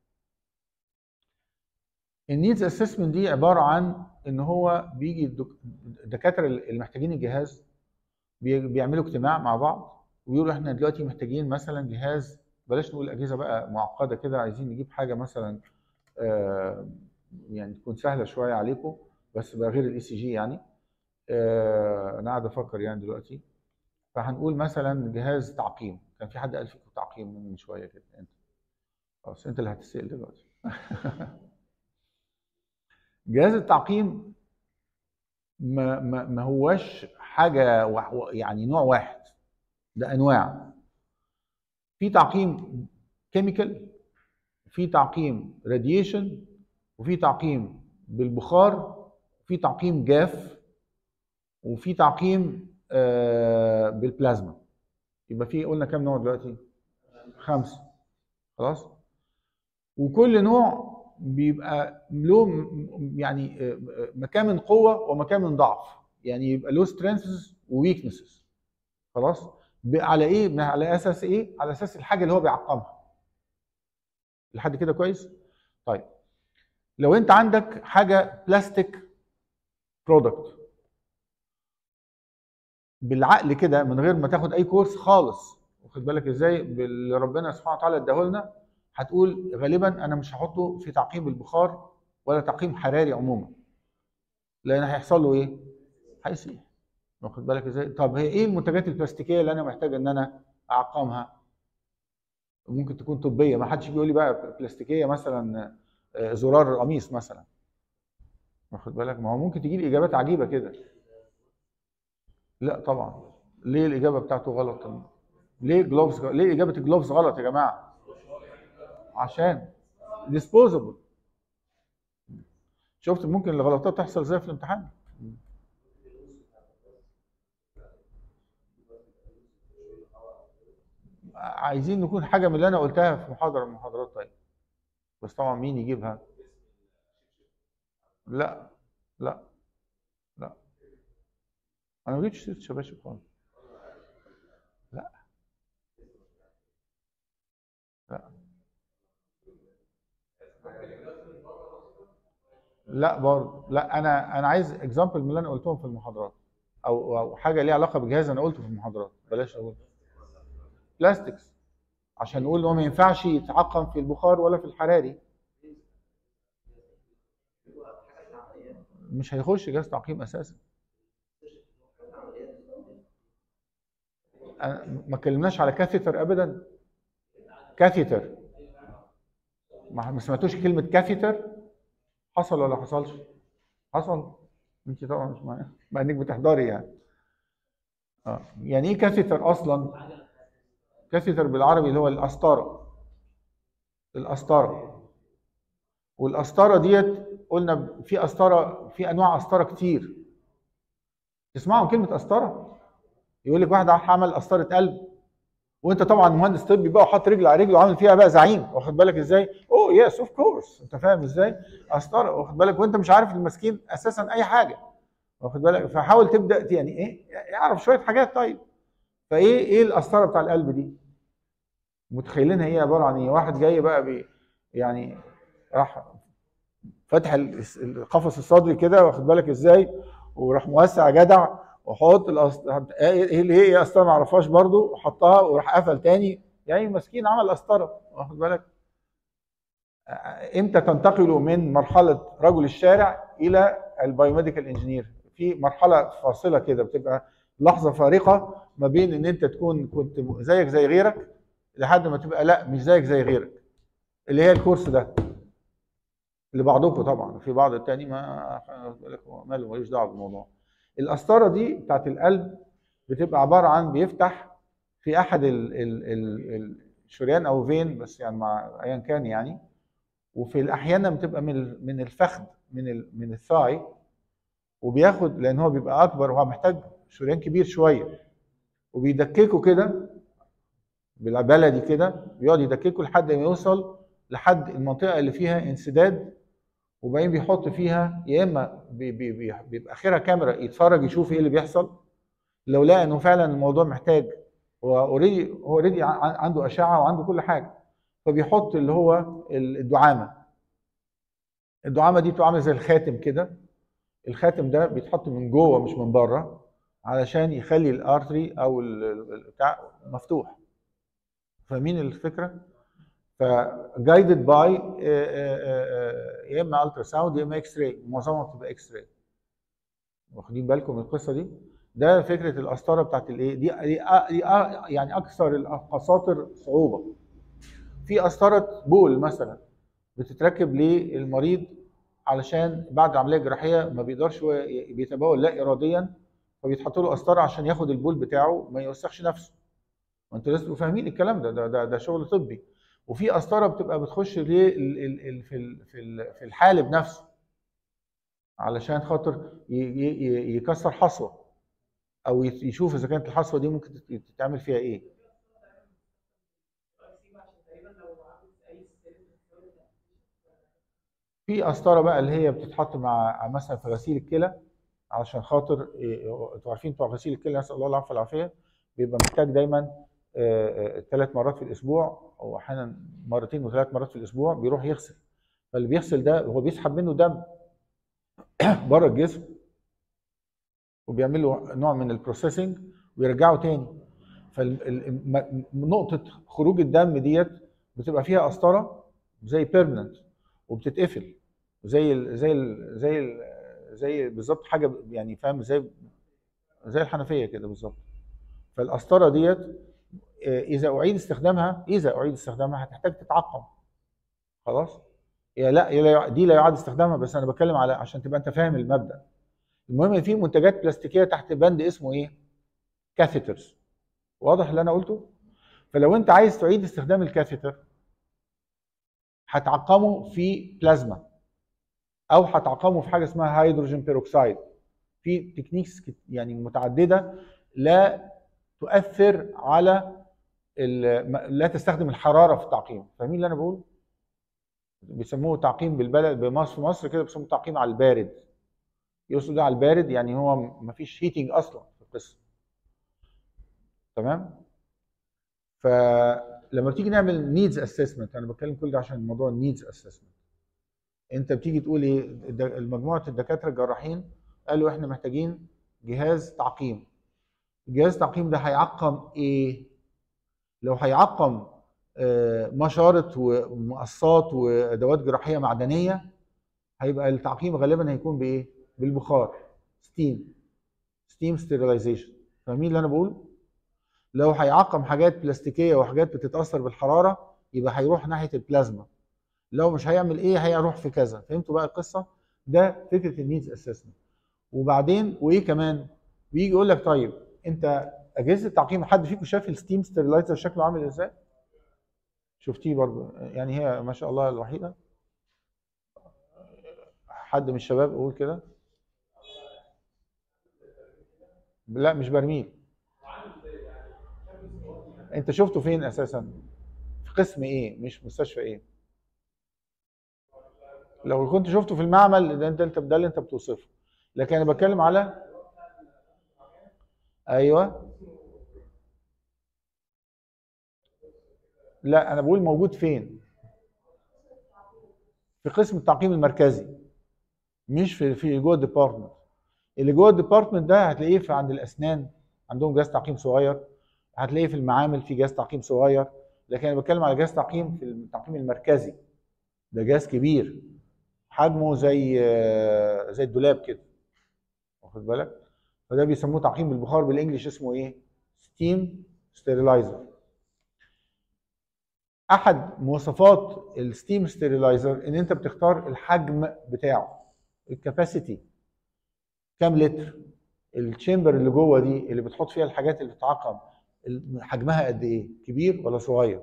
النيدز اسسمنت دي عباره عن ان هو بيجي الدك- الدكاتره اللي محتاجين الجهاز بي- بيعملوا اجتماع مع بعض ويقولوا احنا دلوقتي محتاجين مثلا جهاز بلاش نقول اجهزه بقى معقده كده عايزين نجيب حاجه مثلا آه، يعني تكون سهله شويه عليكم بس بقى غير الاي سي جي يعني آه، انا قاعد افكر يعني دلوقتي فهنقول مثلا جهاز تعقيم كان في حد قال فيكم تعقيم من شويه كده انت خلاص انت اللي هتسال دلوقتي جهاز التعقيم ما ما ما هواش حاجه وا- يعني نوع واحد ده انواع في تعقيم كيميكال في تعقيم راديشن وفي تعقيم بالبخار في تعقيم جاف وفي تعقيم آه، بالبلازما يبقى في قلنا كام نوع دلوقتي خمسه خلاص وكل نوع بيبقى له م- يعني آه، آه، مكان من قوه ومكان من ضعف يعني يبقى له سترينثز وويكنسز خلاص ب- على ايه على اساس ايه على اساس الحاجه اللي هو بيعقمها لحد كده كويس طيب لو انت عندك حاجه بلاستيك برودكت بالعقل كده من غير ما تاخد اي كورس خالص واخد بالك ازاي باللي ربنا سبحانه وتعالى اداهولنا هتقول غالبا انا مش هحطه في تعقيم البخار ولا تعقيم حراري عموما لان هيحصل له ايه هيسيح واخد بالك ازاي طب هي ايه المنتجات البلاستيكيه اللي انا محتاج ان انا اعقمها ممكن تكون طبيه ما حدش بيقول لي بقى بلاستيكيه مثلا آه، زرار القميص مثلا واخد بالك ما هو ممكن تجي لي اجابات عجيبه كده لا طبعا ليه الاجابه بتاعته غلط ليه جلوفز ليه اجابه الجلوفز غلط يا جماعه عشان ديسبوزبل شفت ممكن الغلطات تحصل زي في الامتحان عايزين نكون حاجه من اللي انا قلتها في محاضره من المحاضرات طيب بس طبعا مين يجيبها لا لا لا انا ما جبتش سيره شباشب خالص لا لا لا برضه لا انا انا عايز اكزامبل من اللي انا قلتهم في المحاضرات او او حاجه ليها علاقه بجهاز انا قلته في المحاضرات بلاش اقول بلاستكس عشان نقول ان هو ما ينفعش يتعقم في البخار ولا في الحراري مش هيخش جهاز تعقيم اساسا أنا ما اتكلمناش على كاثيتر ابدا كاثيتر ما ما سمعتوش كلمه كاثيتر حصل ولا حصلش حصل انت طبعا مش معايا مع انك بتحضري يعني اه يعني ايه كاثيتر اصلا كاثيتر بالعربي اللي هو القسطره القسطره والقسطره ديت قلنا في قسطره في انواع قسطره كتير تسمعوا كلمه قسطره يقول لك واحد راح عمل قسطره قلب وانت طبعا مهندس طبي بقى وحاط رجل على رجل وعامل فيها بقى زعيم واخد بالك ازاي؟ اوه يس اوف كورس انت فاهم ازاي؟ قسطره واخد بالك وانت مش عارف المسكين اساسا اي حاجه واخد بالك فحاول تبدا يعني ايه يعرف شويه حاجات طيب فايه ايه القسطره بتاع القلب دي؟ متخيلينها ايه عباره عن ايه؟ واحد جاي بقى بي يعني راح فتح ال- القفص الصدري كده واخد بالك ازاي وراح موسع جدع وحط الأص... ايه اللي هي قسطره ما اعرفهاش برضو وحطها وراح قفل تاني يعني مسكين عمل قسطره واخد بالك امتى تنتقلوا من مرحله رجل الشارع الى البايوميديكال انجينير في مرحله فاصله كده بتبقى لحظه فارقه ما بين ان انت تكون كنت زيك زي غيرك لحد ما تبقى لا مش زيك زي غيرك اللي هي الكورس ده لبعضكم طبعا في بعض التاني ما بيقول لك هو ماله ملوش دعوه بالموضوع القسطره دي بتاعت القلب بتبقى عباره عن بيفتح في احد ال ال ال الشريان او فين بس يعني مع ايا كان يعني وفي الاحيانا بتبقى من ال- من الفخذ من ال من الثاي وبياخد لان هو بيبقى اكبر وهو محتاج شريان كبير شويه وبيدككه كده بالبلدي كده بيقعد يدككه لحد ما يوصل لحد المنطقه اللي فيها انسداد وبعدين بيحط فيها يا اما بي- بي- بي- بيبقى اخرها كاميرا يتفرج يشوف ايه اللي بيحصل لو لقى انه فعلا الموضوع محتاج هو اوريدي هو اوريدي عنده اشعه وعنده كل حاجه فبيحط اللي هو ال- الدعامه الدعامه دي بتبقى عامله زي الخاتم كده الخاتم ده بيتحط من جوه مش من بره علشان يخلي الارتري او ال- ال- بتاع مفتوح فاهمين الفكره؟ فجايدد باي يا اما الترا ساوند يا اما اكس راي معظمها بتبقى اكس راي واخدين بالكم من القصه دي ده فكره القسطره بتاعت الايه دي, دي, دي يعني اكثر القساطر صعوبه في قسطره بول مثلا بتتركب للمريض علشان بعد العمليه الجراحيه ما بيقدرش هو ي- بيتبول لا اراديا فبيتحط له قسطره عشان ياخد البول بتاعه ما يوسخش نفسه ما انتوا لازم تبقوا فاهمين الكلام ده ده ده, ده شغل طبي وفي قسطره بتبقى بتخش ليه ال- ال- ال- في ال- في ال- في الحالب نفسه علشان خاطر ي- ي- ي- يكسر حصوه او يت- يشوف اذا كانت الحصوه دي ممكن تت- تتعمل فيها ايه في قسطره بقى اللي هي بتتحط مع مثلا في غسيل الكلى علشان خاطر إيه، انتوا عارفين بتوع غسيل الكلى نسال الله العافيه والعافيه بيبقى محتاج دايما ثلاث مرات في الاسبوع او احيانا مرتين وثلاث مرات في الاسبوع بيروح يغسل فاللي بيغسل ده هو بيسحب منه دم بره الجسم وبيعمل له نوع من البروسيسنج ويرجعه تاني فنقطة خروج الدم ديت بتبقى فيها قسطرة زي بيرمننت وبتتقفل زي ال زي ال زي ال زي بالظبط حاجة يعني فاهم زي زي الحنفية كده بالظبط فالقسطرة ديت آه، إذا أعيد استخدامها إذا أعيد استخدامها هتحتاج تتعقم خلاص يا لا يا لا دي لا يعاد استخدامها بس أنا بتكلم على عشان تبقى أنت فاهم المبدأ المهم إن في منتجات بلاستيكيه تحت بند اسمه ايه؟ كاثيترز واضح اللي انا قلته؟ فلو انت عايز تعيد استخدام الكاثيتر هتعقمه في بلازما او هتعقمه في حاجه اسمها هيدروجين بيروكسيد في تكنيكس كت- يعني متعدده لا تؤثر على ال- ما- لا تستخدم الحراره في التعقيم فاهمين اللي انا بقوله؟ بيسموه تعقيم بالبلد بمصر في مصر كده بيسموه تعقيم على البارد يقصد على البارد يعني هو مفيش هيتنج اصلا في القصه تمام فلما بتيجي نعمل نيدز اسسمنت انا بتكلم كل ده عشان موضوع النيدز اسسمنت انت بتيجي تقول ايه الد- مجموعه الدكاتره الجراحين قالوا احنا محتاجين جهاز تعقيم جهاز التعقيم ده هيعقم ايه لو هيعقم آه، مشارط ومقصات وادوات جراحيه معدنيه هيبقى التعقيم غالبا هيكون بايه بالبخار ستيم ستيم ستيرلايزيشن فاهمين اللي انا بقوله لو هيعقم حاجات بلاستيكيه وحاجات بتتاثر بالحراره يبقى هيروح ناحيه البلازما لو مش هيعمل ايه هيروح في كذا فهمتوا بقى القصه ده فكره النيدز اسسمنت وبعدين وايه كمان ويجي يقول لك طيب انت اجهزه التعقيم حد فيكم شاف الستيم ستيرلايزر شكله عامل ازاي شفتيه برضه يعني هي ما شاء الله الوحيده حد من الشباب يقول كده لا مش برميل انت شفته فين اساسا في قسم ايه مش مستشفى ايه لو كنت شفته في المعمل ده انت انت ده اللي انت بتوصفه لكن انا بتكلم على ايوه لا انا بقول موجود فين في قسم التعقيم المركزي مش في في جوه الديبارتمنت اللي جوه الديبارتمنت ده هتلاقيه في عند الاسنان عندهم جهاز تعقيم صغير هتلاقيه في المعامل في جهاز تعقيم صغير لكن انا بتكلم على جهاز تعقيم في التعقيم المركزي ده جهاز كبير حجمه زي زي الدولاب كده واخد بالك فده بيسموه تعقيم بالبخار بالانجلش اسمه ايه ستيم ستيرلايزر احد مواصفات الستيم ستيرلايزر ان انت بتختار الحجم بتاعه الكاباسيتي كام لتر التشامبر اللي جوه دي اللي بتحط فيها الحاجات اللي بتتعقم حجمها قد ايه كبير ولا صغير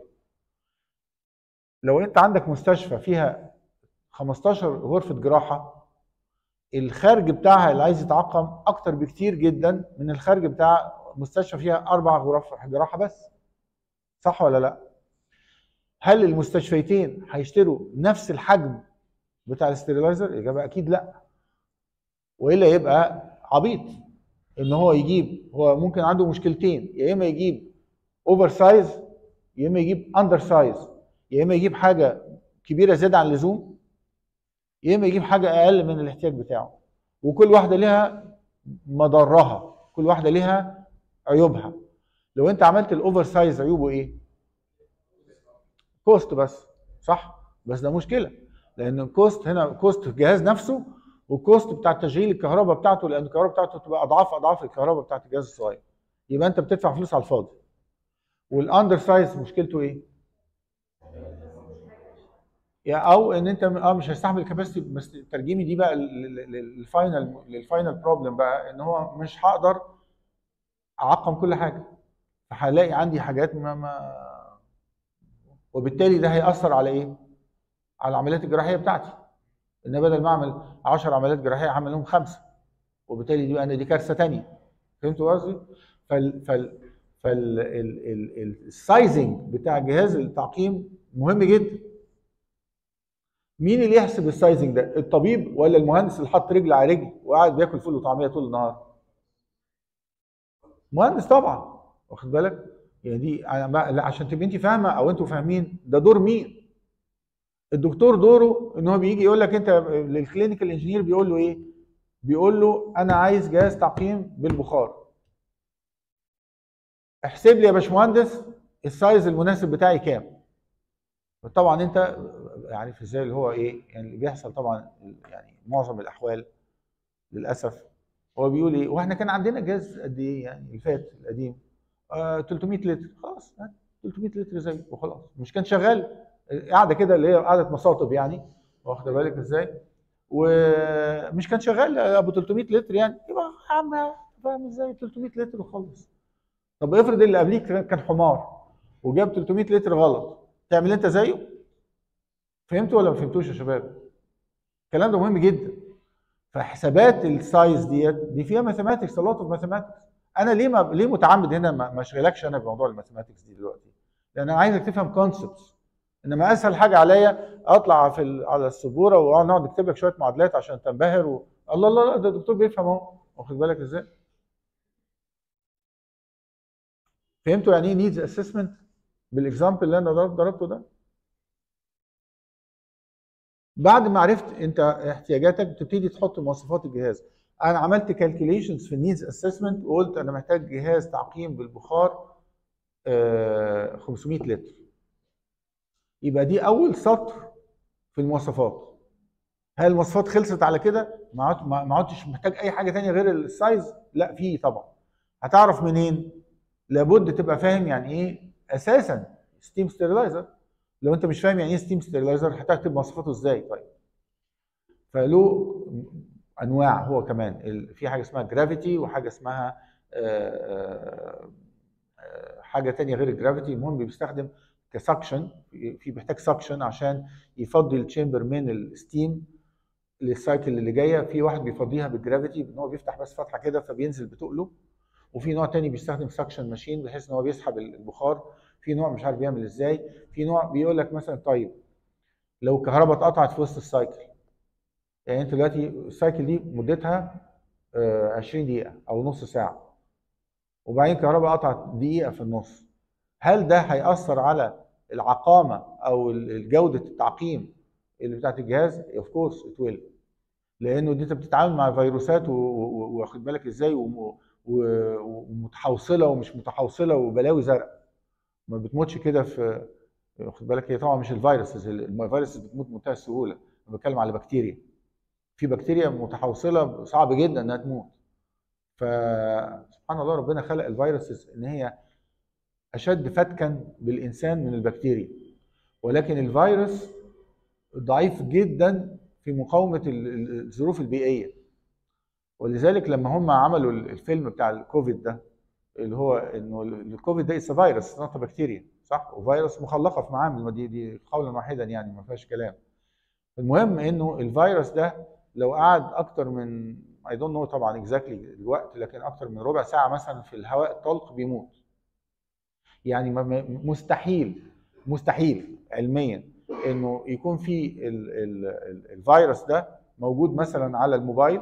لو انت عندك مستشفى فيها 15 غرفه جراحه الخارج بتاعها اللي عايز يتعقم اكتر بكتير جدا من الخارج بتاع مستشفى فيها اربع غرف جراحه بس صح ولا لا هل المستشفيتين هيشتروا نفس الحجم بتاع الاستيرلايزر الاجابه اكيد لا والا يبقى عبيط ان هو يجيب هو ممكن عنده مشكلتين يا اما يجيب اوفر سايز يا اما يجيب اندر سايز يا اما يجيب حاجه كبيره زياده عن اللزوم يا اما يجيب حاجه اقل من الاحتياج بتاعه وكل واحده ليها مضرها كل واحده ليها عيوبها لو انت عملت الاوفر سايز عيوبه ايه كوست بس صح بس ده مشكله لان الكوست هنا كوست الجهاز نفسه والكوست بتاع تشغيل الكهرباء بتاعته لان الكهرباء بتاعته تبقى اضعاف اضعاف الكهرباء بتاعت الجهاز الصغير يبقى انت بتدفع فلوس على الفاضي والاندر سايز مشكلته ايه؟ يا او ان انت اه مش هيستحمل الكباسيتي بس ترجمي دي بقى للفاينل للفاينل بروبلم بقى ان هو مش هقدر اعقم كل حاجه فهلاقي عندي حاجات ما, ما وبالتالي ده هيأثر على ايه؟ على العمليات الجراحيه بتاعتي ان بدل ما اعمل 10 عمليات جراحيه هعمل لهم خمسه وبالتالي دي انا دي كارثه ثانيه فهمتوا قصدي؟ فال فال فال السايزنج بتاع جهاز التعقيم مهم جدا مين اللي يحسب السايزنج ده؟ الطبيب ولا المهندس اللي حط رجل على رجل وقاعد بياكل فول وطعميه طول النهار؟ مهندس طبعا واخد بالك؟ يعني دي عشان تبقي انت فاهمه او انتوا فاهمين ده دور مين؟ الدكتور دوره ان هو بيجي يقول لك انت للكلينيكال انجينير بيقول له ايه؟ بيقول له انا عايز جهاز تعقيم بالبخار. احسب لي يا باشمهندس السايز المناسب بتاعي كام؟ طبعا انت عارف ازاي اللي هو ايه؟ يعني اللي بيحصل طبعا يعني معظم الاحوال للاسف هو بيقول ايه؟ واحنا كان عندنا جهاز قد ايه يعني اللي فات القديم؟ آه 300 لتر خلاص 300 لتر زي وخلاص مش كان شغال قاعده كده اللي هي قاعده مصاطب يعني واخد بالك ازاي ومش كان شغال ابو 300 لتر يعني يبقى يا عم فاهم ازاي 300 لتر وخلص طب افرض اللي قبليك كان حمار وجاب 300 لتر غلط تعمل انت زيه فهمتوا ولا ما فهمتوش يا شباب الكلام ده مهم جدا فحسابات السايز ديت دي فيها ماثيماتكس لوت اوف ماثيماتكس انا ليه ما ليه متعمد هنا ما اشغلكش انا بموضوع الماثيماتكس دي دلوقتي لان انا عايزك تفهم كونسبتس انما اسهل حاجه عليا اطلع في ال... على السبوره ونقعد نكتب لك شويه معادلات عشان تنبهر و... الله الله لا ده الدكتور بيفهم اهو واخد بالك ازاي؟ فهمتوا يعني ايه نيدز اسسمنت بالاكزامبل اللي انا ضربته ده؟ بعد ما عرفت انت احتياجاتك بتبتدي تحط مواصفات الجهاز انا عملت كالكوليشنز في النيدز اسسمنت وقلت انا محتاج جهاز تعقيم بالبخار آه 500 لتر يبقى دي اول سطر في المواصفات هل المواصفات خلصت على كده ما عدتش محتاج اي حاجه تانية غير السايز لا في طبعا هتعرف منين لابد تبقى فاهم يعني ايه اساسا ستيم ستيرلايزر لو انت مش فاهم يعني ايه ستيم ستيرلايزر هتكتب مواصفاته ازاي طيب فله انواع هو كمان في حاجه اسمها جرافيتي وحاجه اسمها حاجه تانية غير الجرافيتي المهم بيستخدم كسكشن في بيحتاج سكشن عشان يفضي التشامبر من الستيم للسايكل اللي جايه في واحد بيفضيها بالجرافيتي ان هو بيفتح بس فتحه كده فبينزل بتقله وفي نوع تاني بيستخدم سكشن ماشين بحيث ان هو بيسحب البخار في نوع مش عارف بيعمل ازاي في نوع بيقول لك مثلا طيب لو الكهرباء اتقطعت في وسط السايكل يعني انت دلوقتي السايكل دي مدتها آه، 20 دقيقه او نص ساعه وبعدين الكهرباء قطعت دقيقه في النص هل ده هيأثر على العقامه او ال- جوده التعقيم اللي بتاعت الجهاز اوف كورس ات ويل لانه دي انت بتتعامل مع فيروسات و- و- واخد بالك ازاي وم- و- ومتحوصله ومش متحوصله وبلاوي زرق ما بتموتش كده في واخد بالك هي طبعا مش الفيروسز الفيروسز بتموت بمنتهى السهوله انا بتكلم على بكتيريا في بكتيريا متحوصله صعب جدا انها تموت فسبحان الله ربنا خلق الفيروسز ان هي اشد فتكا بالانسان من البكتيريا ولكن الفيروس ضعيف جدا في مقاومه ال- ال- الظروف البيئيه ولذلك لما هم عملوا ال- الفيلم بتاع الكوفيد ده اللي هو انه ال- الكوفيد ده اسا فيروس نوت بكتيريا صح وفيروس مخلقه في معامل ما دي دي قولا واحدا يعني ما فيهاش كلام المهم انه الفيروس ده لو قعد اكتر من اي دونت نو طبعا اكزاكتلي الوقت لكن اكتر من ربع ساعه مثلا في الهواء الطلق بيموت يعني ما- ما- مستحيل مستحيل علميا انه يكون في ال ال ال الفيروس ده موجود مثلا على الموبايل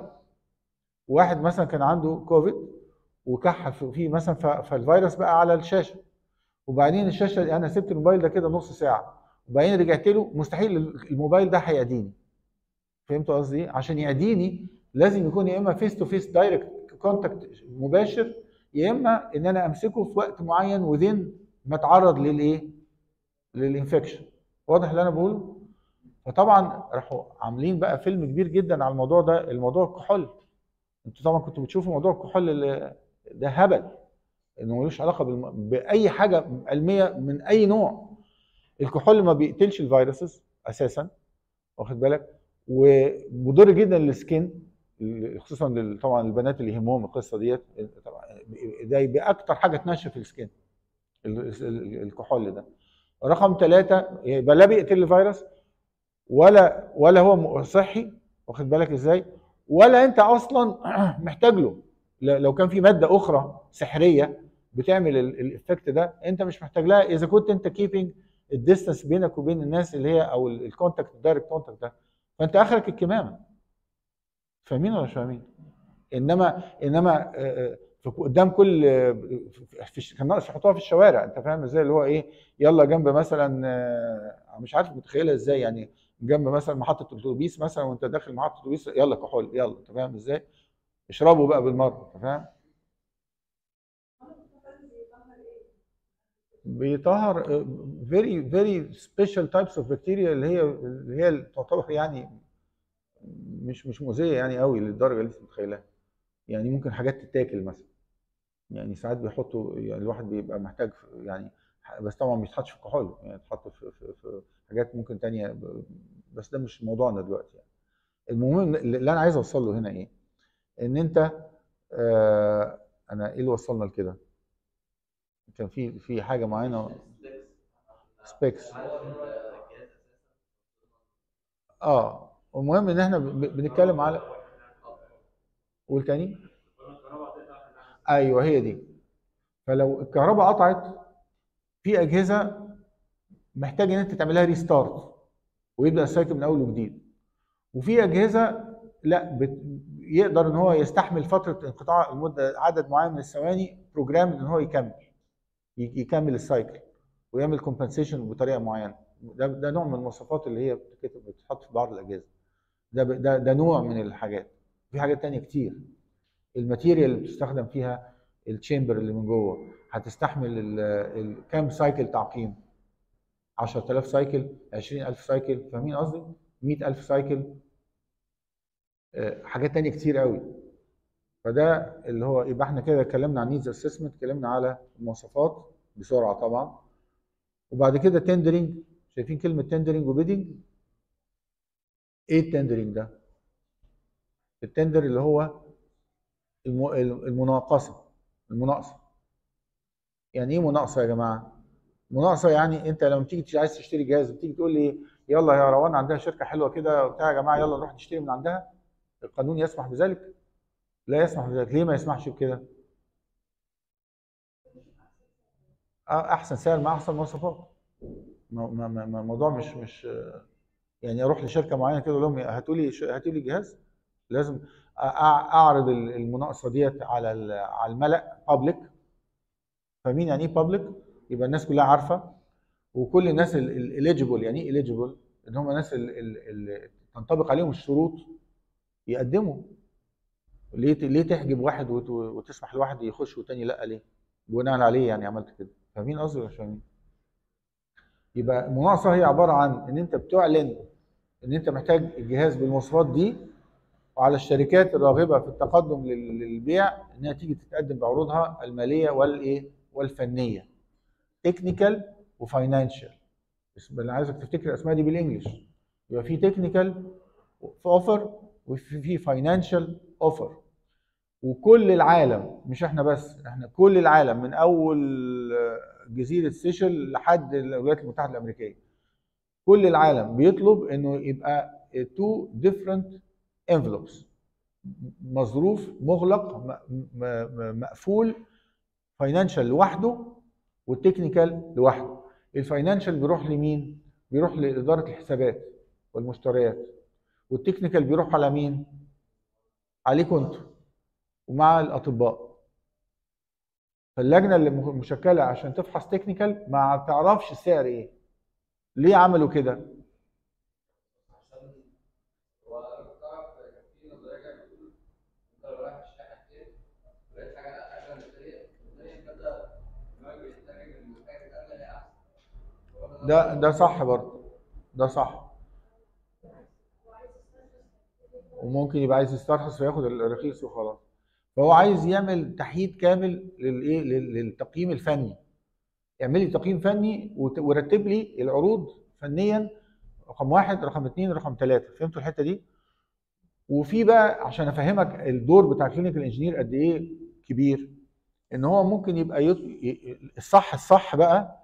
واحد مثلا كان عنده كوفيد وكح في- فيه مثلا ف- فالفيروس بقى على الشاشه وبعدين الشاشه انا سبت الموبايل ده كده نص ساعه وبعدين رجعت له مستحيل الموبايل ده هيعديني فهمتوا قصدي إيه؟ عشان يعديني لازم يكون يا اما فيس تو فيس دايركت كونتاكت مباشر يا اما ان انا امسكه في وقت معين وذين ما اتعرض للايه للانفكشن واضح اللي انا بقوله فطبعا راحوا عاملين بقى فيلم كبير جدا على الموضوع ده الموضوع الكحول انتوا طبعا كنتوا بتشوفوا موضوع الكحول اللي- ده هبل انه ملوش علاقه بالم... باي حاجه علميه من اي نوع الكحول ما بيقتلش الفيروسز اساسا واخد بالك ومضر جدا للسكين خصوصا لل- طبعا البنات اللي يهمهم القصه ديت طبعا ده يبقى اكتر حاجه تنشف السكين ال- ال- الكحول ده رقم ثلاثة يبقى لا بيقتل الفيروس ولا ولا هو م- صحي واخد بالك ازاي ولا انت اصلا محتاج له ل- لو كان في ماده اخرى سحريه بتعمل ال- الايفكت ده انت مش محتاج لها اذا كنت انت كيبنج الديستانس بينك وبين الناس اللي هي او الكونتاكت الدايركت كونتاكت ده فانت اخرك الكمامه فاهمين ولا مش فاهمين؟ انما انما آه، آه، في- قدام كل آه، في الش- كان ناقص يحطوها في الشوارع انت فاهم ازاي اللي هو ايه يلا جنب مثلا آه، مش عارف متخيلها ازاي يعني جنب مثلا محطه اتوبيس مثلا وانت داخل محطه اتوبيس يلا كحول يلا انت فاهم ازاي؟ اشربوا بقى بالمره انت فاهم؟ بيطهر فيري فيري سبيشال تايبس اوف بكتيريا اللي هي اللي هي اللي تعتبر يعني مش مش مؤذيه يعني قوي للدرجه اللي انت متخيلها يعني ممكن حاجات تتاكل مثلا يعني ساعات بيحطوا يعني الواحد بيبقى محتاج في- يعني بس طبعا ما بيتحطش في كحول يعني يتحط في, في, في حاجات ممكن تانية ب- بس ده مش موضوعنا دلوقتي يعني المهم اللي انا عايز اوصل له هنا ايه ان انت آه انا ايه اللي وصلنا لكده كان في في حاجه معينه سبيكس اه المهم ان احنا ب- بنتكلم على قول تاني ايوه هي دي فلو الكهرباء قطعت في اجهزه محتاج ان انت تعملها ريستارت ويبدا السايكل من اول وجديد وفي اجهزه لا بت... يقدر ان هو يستحمل فتره انقطاع المده عدد معين من الثواني بروجرام ان هو يكمل ي- يكمل السايكل ويعمل كومبنسيشن بطريقه معينه ده ده نوع من المواصفات اللي هي بتتكتب بتتحط في بعض الاجهزه ده ب- ده ده نوع من الحاجات في حاجات تانية كتير الماتيريال اللي بتستخدم فيها التشامبر اللي من جوه هتستحمل ال- ال- كام سايكل تعقيم 10000 سايكل 20000 سايكل فاهمين قصدي 100000 سايكل آه، حاجات تانية كتير قوي فده اللي هو يبقى احنا كده اتكلمنا عن نيدز اسسمنت اتكلمنا على المواصفات بسرعه طبعا وبعد كده تندرنج شايفين كلمه تندرنج وبيدنج ايه التندرنج ده التندر اللي هو الم- المناقصه المناقصه يعني ايه مناقصه يا جماعه مناقصه يعني انت لما تيجي عايز تشتري جهاز بتيجي تقول لي يلا يا روان عندها شركه حلوه كده وبتاع يا جماعه يلا نروح نشتري من عندها القانون يسمح بذلك لا يسمح بذلك ليه ما يسمحش بكده احسن سعر مع احسن مواصفات ما- ما- ما- ما- الموضوع مش مش يعني اروح لشركه معينه كده اقول لهم هاتوا لي ش- هاتوا لي جهاز لازم أ- أع- اعرض ال- المناقصه ديت على ال- على الملا بابليك فاهمين يعني ايه بابليك يبقى الناس كلها عارفه وكل الناس الاليجيبل يعني ايه اليجيبل ان هم الناس اللي تنطبق عليهم الشروط يقدموا ليه ت- ليه تحجب واحد وت- وتسمح لواحد يخش والتاني لا ليه؟ بناء عليه يعني عملت كده فاهمين قصدي ولا مش فاهمين؟ يبقى المناقصه هي عباره عن ان انت بتعلن ان انت محتاج الجهاز بالمواصفات دي وعلى الشركات الراغبه في التقدم لل- للبيع انها تيجي تتقدم بعروضها الماليه والايه؟ والفنيه. تكنيكال وفاينانشال. انا عايزك تفتكر الاسماء دي بالانجلش. يبقى في تكنيكال في اوفر وفي في فاينانشال اوفر. وكل العالم مش احنا بس احنا كل العالم من اول جزيره سيشل لحد الولايات المتحده الامريكيه كل العالم بيطلب انه يبقى تو ديفرنت envelopes مظروف مغلق م- م- م- مقفول فاينانشال لوحده والتكنيكال لوحده الفاينانشال بيروح لمين بيروح لاداره الحسابات والمشتريات والتكنيكال بيروح على مين عليكم انتوا ومع الاطباء فاللجنه اللي مه- مشكله عشان تفحص تكنيكال ما تعرفش السعر ايه ليه عملوا كده وانا كنت اعرف كان في نظريه كده بتقول انت لو رايح الشحن كتير لقيت حاجه اغلى من الثانيه الثانيه بدا دماغك بيتجه ان الحاجه الاغلى هي احسن هو ده ده صح برضه ده صح وممكن يبقى عايز يسترخص فياخد الرخيص وخلاص فهو عايز يعمل تحييد كامل للايه لل- للتقييم الفني اعمل لي تقييم فني وت- ورتب لي العروض فنيا رقم واحد رقم اثنين رقم ثلاثه فهمتوا الحته دي؟ وفي بقى عشان افهمك الدور بتاع كلينيكال انجينير قد ايه كبير ان هو ممكن يبقى يط... ي- الصح الصح بقى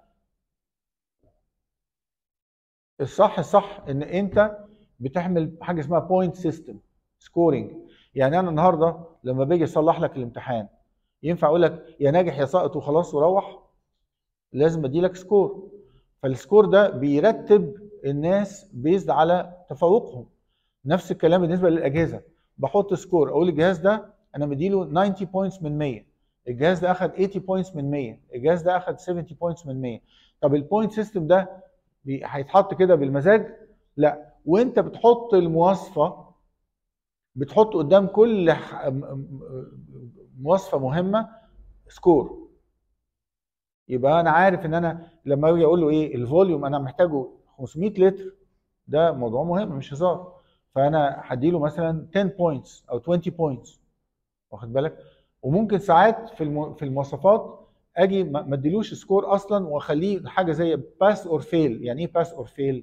الصح الصح ان انت بتعمل حاجه اسمها بوينت سيستم سكورنج يعني انا النهارده لما باجي اصلح لك الامتحان ينفع اقول لك يا ناجح يا ساقط وخلاص وروح لازم ادي لك سكور فالسكور ده بيرتب الناس بيزد على تفوقهم نفس الكلام بالنسبه للاجهزه بحط سكور اقول الجهاز ده انا مديله 90 بوينتس من 100 الجهاز ده اخذ 80 بوينتس من 100 الجهاز ده اخذ 70 بوينتس من 100 طب البوينت سيستم ده بي- هيتحط كده بالمزاج لا وانت بتحط المواصفه بتحط قدام كل ح- م- م- مواصفه مهمه سكور يبقى انا عارف ان انا لما اجي اقول له ايه الفوليوم انا محتاجه 500 لتر ده موضوع مهم مش هزار فانا هديله مثلا 10 بوينتس او 20 بوينتس واخد بالك وممكن ساعات في الم- في المواصفات اجي ما ما اديلوش سكور اصلا واخليه حاجه زي باس اور فيل يعني ايه باس اور فيل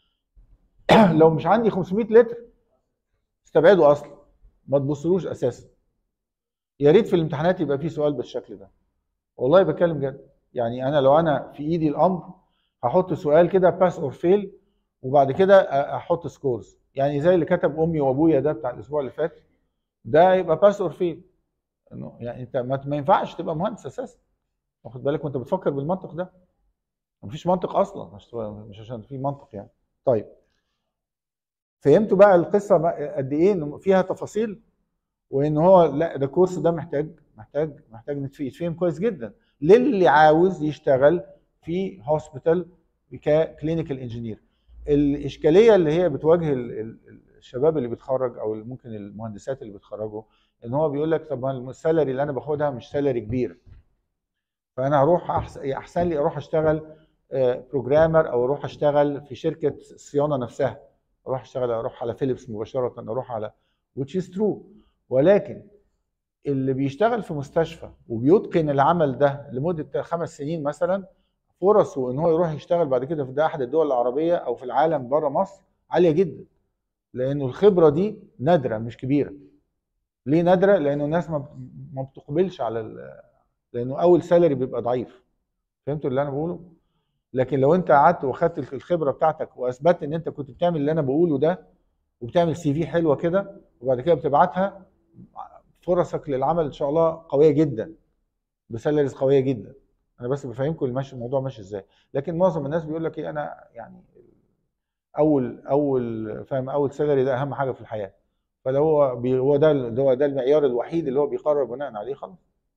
لو مش عندي 500 لتر استبعده اصلا ما تبصلوش اساسا يا ريت في الامتحانات يبقى في سؤال بالشكل ده والله بتكلم جد يعني انا لو انا في ايدي الامر هحط سؤال كده باس اور فيل وبعد كده أ- احط سكورز يعني زي اللي كتب امي وابويا ده بتاع الاسبوع اللي فات ده يبقى باس اور فيل انه يعني انت ما ما ينفعش تبقى مهندس اساسا واخد بالك وانت بتفكر بالمنطق ده مفيش منطق اصلا مش مش عشان في منطق يعني طيب فهمتوا بقى القصه بقى قد ايه انه فيها تفاصيل وان هو لا ده الكورس ده محتاج محتاج محتاج نتف- يتفهم كويس جدا للي عاوز يشتغل في هوسبيتال ككلينيكال انجينير الاشكاليه اللي هي بتواجه ال- ال- الشباب اللي بيتخرج او ممكن المهندسات اللي بيتخرجوا ان هو بيقول لك طب ما السالري اللي انا باخدها مش سالري كبير فانا هروح احسن احسن لي اروح اشتغل بروجرامر او اروح اشتغل في شركه صيانه نفسها اروح اشتغل اروح على فيليبس مباشره اروح على which is true ولكن اللي بيشتغل في مستشفى وبيتقن العمل ده لمده خمس سنين مثلا فرصه ان هو يروح يشتغل بعد كده في ده احد الدول العربيه او في العالم بره مصر عاليه جدا لانه الخبره دي نادره مش كبيره ليه نادره لانه الناس ما ما بتقبلش على ال- لانه اول سالري بيبقى ضعيف فهمتوا اللي انا بقوله لكن لو انت قعدت واخدت الخبره بتاعتك واثبتت ان انت كنت بتعمل اللي انا بقوله ده وبتعمل سي في حلوه كده وبعد كده بتبعتها فرصك للعمل ان شاء الله قويه جدا بسالاريز قويه جدا انا بس بفهمكم الماشي الموضوع ماشي ازاي لكن معظم الناس بيقول لك ايه انا يعني اول اول فاهم اول سالري ده اهم حاجه في الحياه فلو هو بي هو ده ال- هو ده المعيار الوحيد اللي هو بيقرر بناء عليه خلاص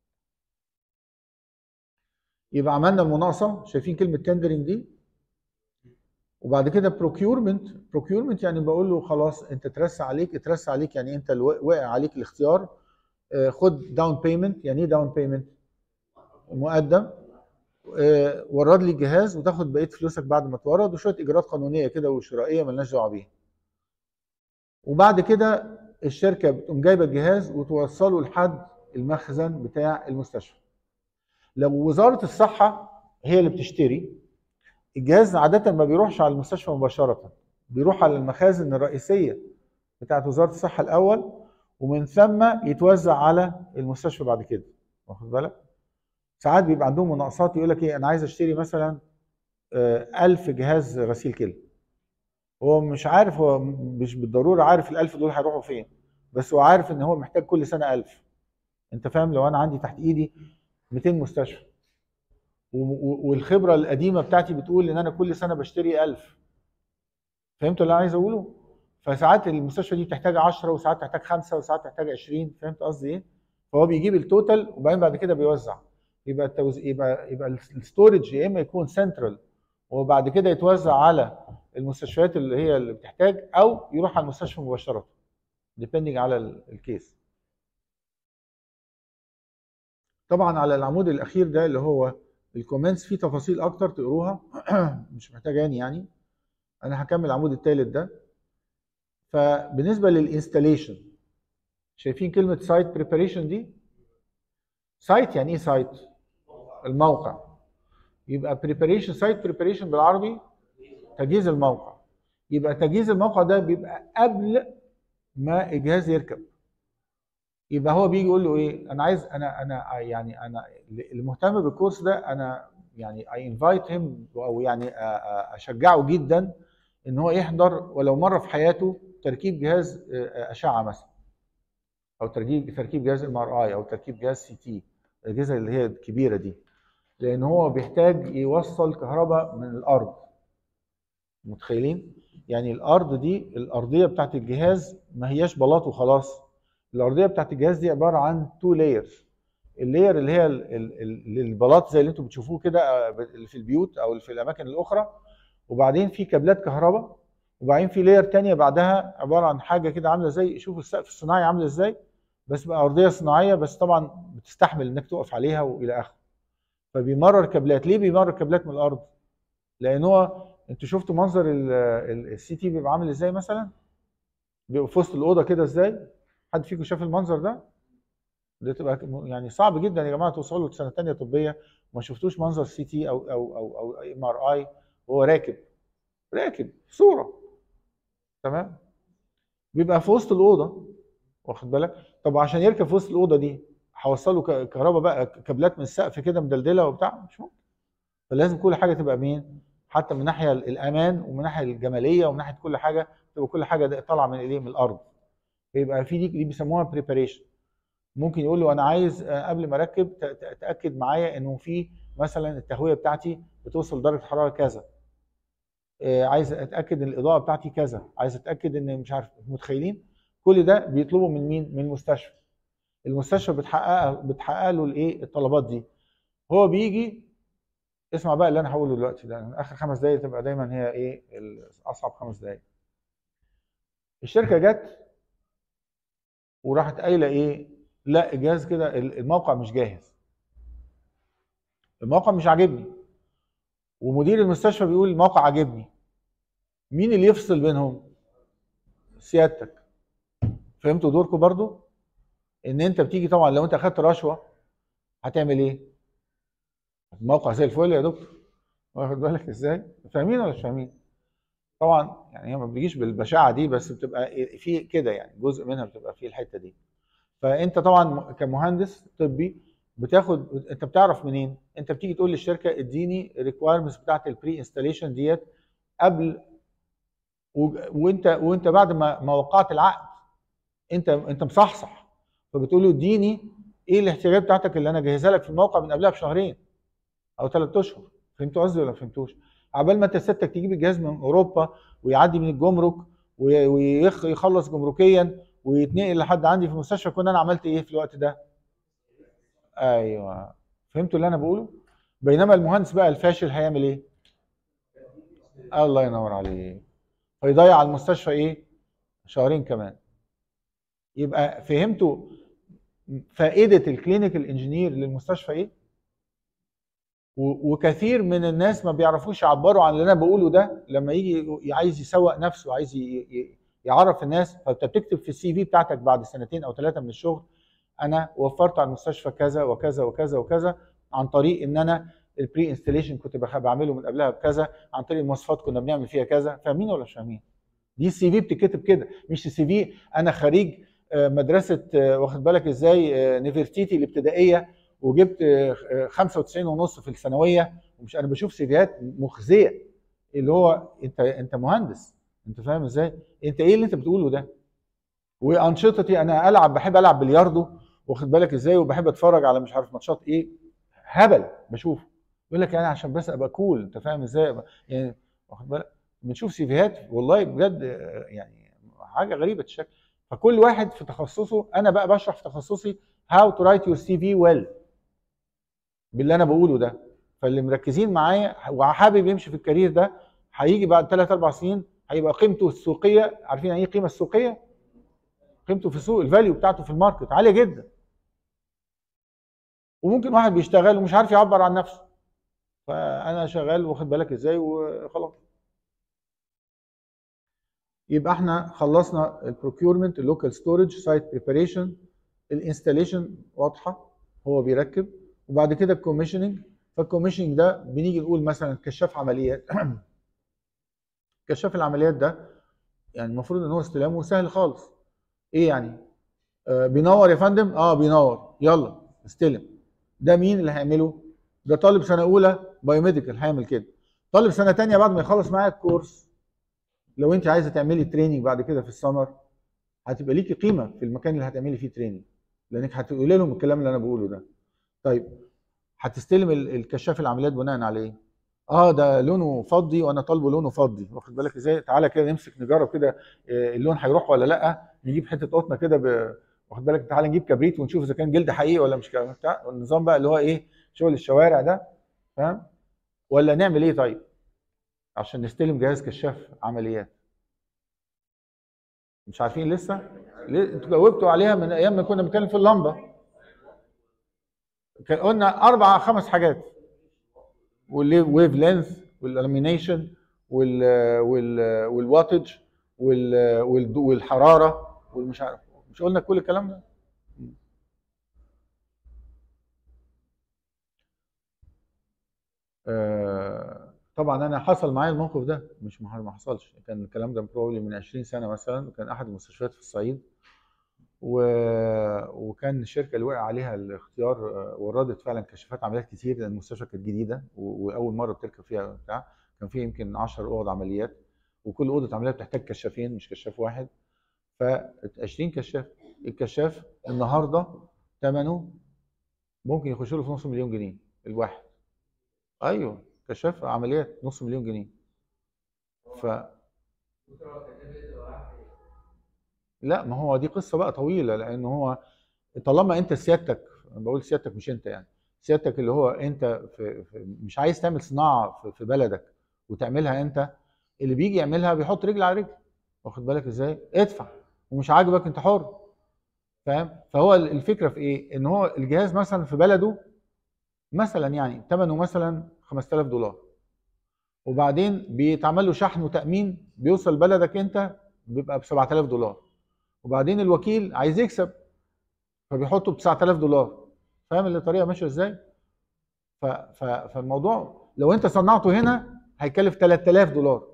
يبقى عملنا المناقصه شايفين كلمه تندرنج دي وبعد كده بروكيورمنت بروكيورمنت يعني بقول له خلاص انت ترسى عليك اترسى عليك يعني انت الوا- واقع عليك الاختيار آه، خد داون بيمنت يعني ايه داون بيمنت مقدم آه، ورد لي الجهاز وتاخد بقيه فلوسك بعد ما تورد وشويه اجراءات قانونيه كده وشرائيه ملناش دعوه بيها وبعد كده الشركه بتقوم جايبه الجهاز وتوصله لحد المخزن بتاع المستشفى لو وزاره الصحه هي اللي بتشتري الجهاز عاده ما بيروحش على المستشفى مباشره بيروح على المخازن الرئيسيه بتاعت وزاره الصحه الاول ومن ثم يتوزع على المستشفى بعد كده واخد بالك ساعات بيبقى عندهم مناقصات يقول لك ايه انا عايز اشتري مثلا آه، ألف جهاز غسيل كلى هو مش عارف هو مش بالضروره عارف الألف دول هيروحوا فين بس هو عارف ان هو محتاج كل سنه ألف انت فاهم لو انا عندي تحت ايدي 200 مستشفى و- و- والخبره القديمه بتاعتي بتقول ان انا كل سنه بشتري 1000 فهمت اللي انا عايز اقوله فساعات المستشفى دي بتحتاج 10 وساعات تحتاج 5 وساعات تحتاج 20 فهمت قصدي ايه فهو بيجيب التوتال وبعدين بعد كده بيوزع يبقى التوز... يبقى يبقى الستورج يا اما يكون سنترال وبعد كده يتوزع على المستشفيات اللي هي اللي بتحتاج او يروح على المستشفى مباشره ديبندنج على ال- الكيس طبعا على العمود الاخير ده اللي هو الكومنتس فيه تفاصيل اكتر تقروها مش محتاجاني يعني انا هكمل العمود الثالث ده فبالنسبه للانستاليشن شايفين كلمه سايت بريباريشن دي سايت يعني ايه سايت الموقع يبقى بريباريشن سايت بريباريشن بالعربي تجهيز الموقع يبقى تجهيز الموقع ده بيبقى قبل ما الجهاز يركب يبقى هو بيجي يقول له ايه انا عايز انا انا يعني انا اللي مهتم بالكورس ده انا يعني اي انفايت هيم او يعني أ- أ- اشجعه جدا ان هو يحضر ولو مره في حياته تركيب جهاز آه، اشعه مثلا او تركيب تركيب جهاز ام ار اي او تركيب جهاز سي تي الاجهزه اللي هي الكبيره دي لان هو بيحتاج يوصل كهرباء من الارض متخيلين يعني الارض دي الارضيه بتاعت الجهاز ما هياش بلاط وخلاص الارضيه بتاعت الجهاز دي عباره عن تو لايرز اللاير اللي هي ال- ال- ال- البلاط زي اللي انتم بتشوفوه كده آه، اللي في البيوت او في الاماكن الاخرى وبعدين في كابلات كهرباء وبعدين في لاير تانية بعدها عباره عن حاجه كده عامله زي شوفوا السقف الصناعي عامل ازاي بس بقى ارضيه صناعيه بس طبعا بتستحمل انك تقف عليها والى اخره فبيمرر كابلات ليه بيمرر كابلات من الارض لان هو انتوا شفتوا منظر السي تي بيبقى عامل ازاي مثلا بيبقى في وسط الاوضه كده ازاي حد فيكم شاف المنظر ده ده تبقى يعني صعب جدا يا جماعه توصلوا لسنه تانية طبيه وما شفتوش منظر سي تي او او او او ام ار اي وهو راكب راكب صوره تمام بيبقى في وسط الاوضه واخد بالك طب عشان يركب في وسط الاوضه دي هوصله ك- كهرباء بقى كابلات من السقف كده مدلدله وبتاع مش ممكن فلازم كل حاجه تبقى مين حتى من ناحيه الامان ومن ناحيه الجماليه ومن ناحيه كل حاجه تبقى كل حاجه ده طالعه من الايه من الارض فيبقى في دي دي بيسموها بريباريشن ممكن يقول له انا عايز آه، قبل ما اركب ت- ت- تاكد معايا انه في مثلا التهويه بتاعتي بتوصل درجه حراره كذا آه، عايز اتاكد ان الاضاءه بتاعتي كذا عايز اتاكد ان مش عارف متخيلين كل ده بيطلبه من مين من المستشفى المستشفى بتحقق بتحقق له الايه الطلبات دي هو بيجي اسمع بقى اللي انا هقوله دلوقتي ده اخر خمس دقايق تبقى دايما هي ايه ال- اصعب خمس دقايق الشركه جت وراحت قايله ايه لا الجهاز كده ال- الموقع مش جاهز الموقع مش عاجبني ومدير المستشفى بيقول الموقع عاجبني مين اللي يفصل بينهم سيادتك فهمتوا دوركم برضو ان انت بتيجي طبعا لو انت اخدت رشوه هتعمل ايه الموقع زي الفل يا دكتور واخد بالك ازاي فاهمين ولا مش فاهمين طبعا يعني هي ما بتجيش بالبشاعه دي بس بتبقى في كده يعني جزء منها بتبقى في الحته دي فانت طبعا كمهندس طبي بتاخد انت بتعرف منين انت بتيجي تقول للشركه اديني الريكوايرمنتس بتاعت البري انستاليشن ديت قبل و... وانت وانت بعد ما ما وقعت العقد انت انت مصحصح فبتقول له اديني ايه الاحتياجات بتاعتك اللي انا جاهزها لك في الموقع من قبلها بشهرين او ثلاث اشهر فهمتوا قصدي ولا ما فهمتوش عبال ما انت سيادتك تجيب الجهاز من اوروبا ويعدي من الجمرك ويخلص جمركيا ويتنقل لحد عندي في المستشفى كنا انا عملت ايه في الوقت ده ايوه فهمتوا اللي انا بقوله بينما المهندس بقى الفاشل هيعمل ايه الله ينور عليك فيضيع على المستشفى ايه شهرين كمان يبقى فهمتوا فائده الكلينيكال انجينير للمستشفى ايه و- وكثير من الناس ما بيعرفوش يعبروا عن اللي انا بقوله ده لما يجي عايز يسوق نفسه عايز ي- ي- يعرف الناس فانت بتكتب في السي في بتاعتك بعد سنتين او ثلاثه من الشغل انا وفرت على المستشفى كذا وكذا وكذا وكذا عن طريق ان انا البري انستليشن كنت بخ- بعمله من قبلها بكذا عن طريق المواصفات كنا بنعمل فيها كذا فاهمين ولا مش فاهمين؟ دي السي في بتتكتب كده مش السي في انا خريج آه، مدرسه آه، واخد بالك ازاي آه، نيفرتيتي الابتدائيه وجبت آه، آه، 95 ونص في الثانويه ومش انا بشوف سيفيهات مخزيه اللي هو انت انت مهندس انت فاهم ازاي؟ انت ايه اللي انت بتقوله ده؟ وانشطتي انا العب بحب العب بلياردو واخد بالك ازاي وبحب اتفرج على مش عارف ماتشات ايه هبل بشوفه يقول لك يعني عشان بس ابقى كول انت فاهم ازاي أبقى- يعني واخد بالك بنشوف سيفيهات والله بجد آه، يعني حاجه غريبه الشكل فكل واحد في تخصصه انا بقى بشرح في تخصصي هاو تو رايت يور سي في ويل باللي انا بقوله ده فاللي مركزين معايا وحابب يمشي في الكارير ده هيجي بعد ثلاث اربع سنين هيبقى قيمته السوقيه عارفين يعني ايه القيمه السوقيه؟ قيمته في السوق الفاليو بتاعته في الماركت عاليه جدا وممكن واحد بيشتغل ومش عارف يعبر عن نفسه فانا شغال واخد بالك ازاي وخلاص يبقى احنا خلصنا البروكيورمنت اللوكال ستورج سايت بريباريشن الانستاليشن واضحه هو بيركب وبعد كده الكوميشننج فالكوميشننج ده بنيجي نقول مثلا كشاف عمليات كشاف العمليات ده يعني المفروض ان هو استلامه سهل خالص ايه يعني آه بينور يا فندم اه بينور يلا استلم ده مين اللي هيعمله ده طالب سنه اولى بايوميديكال هيعمل كده طالب سنه تانية بعد ما يخلص معايا الكورس لو انت عايزه تعملي تريننج بعد كده في السمر هتبقى ليكي قيمه في المكان اللي هتعملي فيه تريننج لانك هتقولي لهم الكلام اللي انا بقوله ده طيب هتستلم ال- الكشاف العمليات بناء على ايه اه ده لونه فضي وانا طالبه لونه فضي واخد بالك ازاي تعالى كده نمسك نجرب كده آه، اللون هيروح ولا لا نجيب حته قطنه كده ب... واخد بالك تعالى نجيب كبريت ونشوف اذا كان جلد حقيقي ولا مش كده بتاع النظام بقى اللي هو ايه شغل الشوارع ده فاهم ولا نعمل ايه طيب عشان نستلم جهاز كشاف عمليات مش عارفين لسه ليه- انتوا جاوبتوا عليها من ايام ما كنا بنتكلم في اللمبه كان قلنا اربع خمس حاجات والويف لينث والالومينيشن وال وال والواتج وال وال- والحراره والمش عارف مش قلنا كل الكلام ده آه، طبعا انا حصل معايا الموقف ده مش ما ما حصلش كان الكلام ده بروبلي من 20 سنه مثلا وكان احد المستشفيات في الصعيد و... وكان الشركه اللي وقع عليها الاختيار آه، وردت فعلا كشافات عمليات كتير لان المستشفى كانت جديده و... واول مره بتركب فيها بتاع كان فيها يمكن 10 اوض عمليات وكل اوضه عمليات بتحتاج كشافين مش كشاف واحد ف 20 كشاف الكشاف النهارده ثمنه ممكن يخش له في نص مليون جنيه الواحد ايوه كشاف عمليات نص مليون جنيه ف لا ما هو دي قصه بقى طويله لان هو طالما انت سيادتك أنا بقول سيادتك مش انت يعني سيادتك اللي هو انت في في مش عايز تعمل صناعه في, في بلدك وتعملها انت اللي بيجي يعملها بيحط رجل على رجل واخد بالك ازاي ادفع ومش عاجبك انت حر فاهم فهو الفكره في ايه ان هو الجهاز مثلا في بلده مثلا يعني ثمنه مثلا 5000 دولار وبعدين بيتعمل له شحن وتامين بيوصل بلدك انت بيبقى ب 7000 دولار وبعدين الوكيل عايز يكسب فبيحطه ب 9000 دولار فاهم الطريقه ماشيه ازاي ف... ف... فالموضوع لو انت صنعته هنا هيكلف 3000 دولار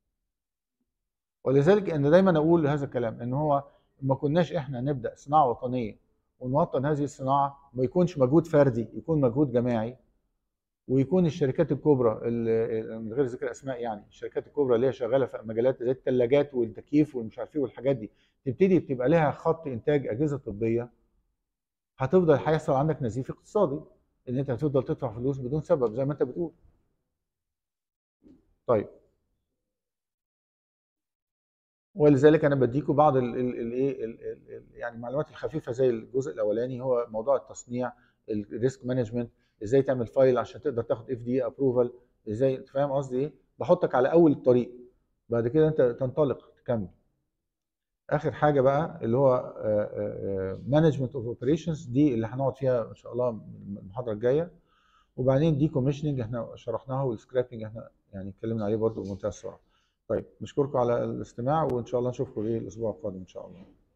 ولذلك انا دايما اقول هذا الكلام ان هو ما كناش احنا نبدا صناعه وطنيه ونوطن هذه الصناعه ما يكونش مجهود فردي يكون مجهود جماعي ويكون الشركات الكبرى اللي- من غير ذكر اسماء يعني الشركات الكبرى اللي هي شغاله في مجالات زي الثلاجات والتكييف والمش عارف ايه والحاجات دي تبتدي بتبقى لها خط انتاج اجهزه طبيه هتفضل هيحصل عندك نزيف اقتصادي ان انت هتفضل تدفع فلوس بدون سبب زي ما انت بتقول طيب ولذلك انا بديكم بعض الايه يعني المعلومات الخفيفه زي الجزء الاولاني هو موضوع التصنيع الريسك مانجمنت ازاي تعمل فايل عشان تقدر تاخد اف دي ابروفال ازاي انت فاهم قصدي ايه بحطك على اول الطريق بعد كده انت تنطلق تكمل اخر حاجه بقى اللي هو مانجمنت اوف اوبريشنز دي اللي هنقعد فيها ان شاء الله المحاضره الجايه وبعدين دي كوميشننج احنا شرحناها والسكرابنج احنا يعني اتكلمنا عليه برضو بمنتهى السرعه طيب نشكركم على الاستماع وان شاء الله نشوفكم ايه الاسبوع القادم ان شاء الله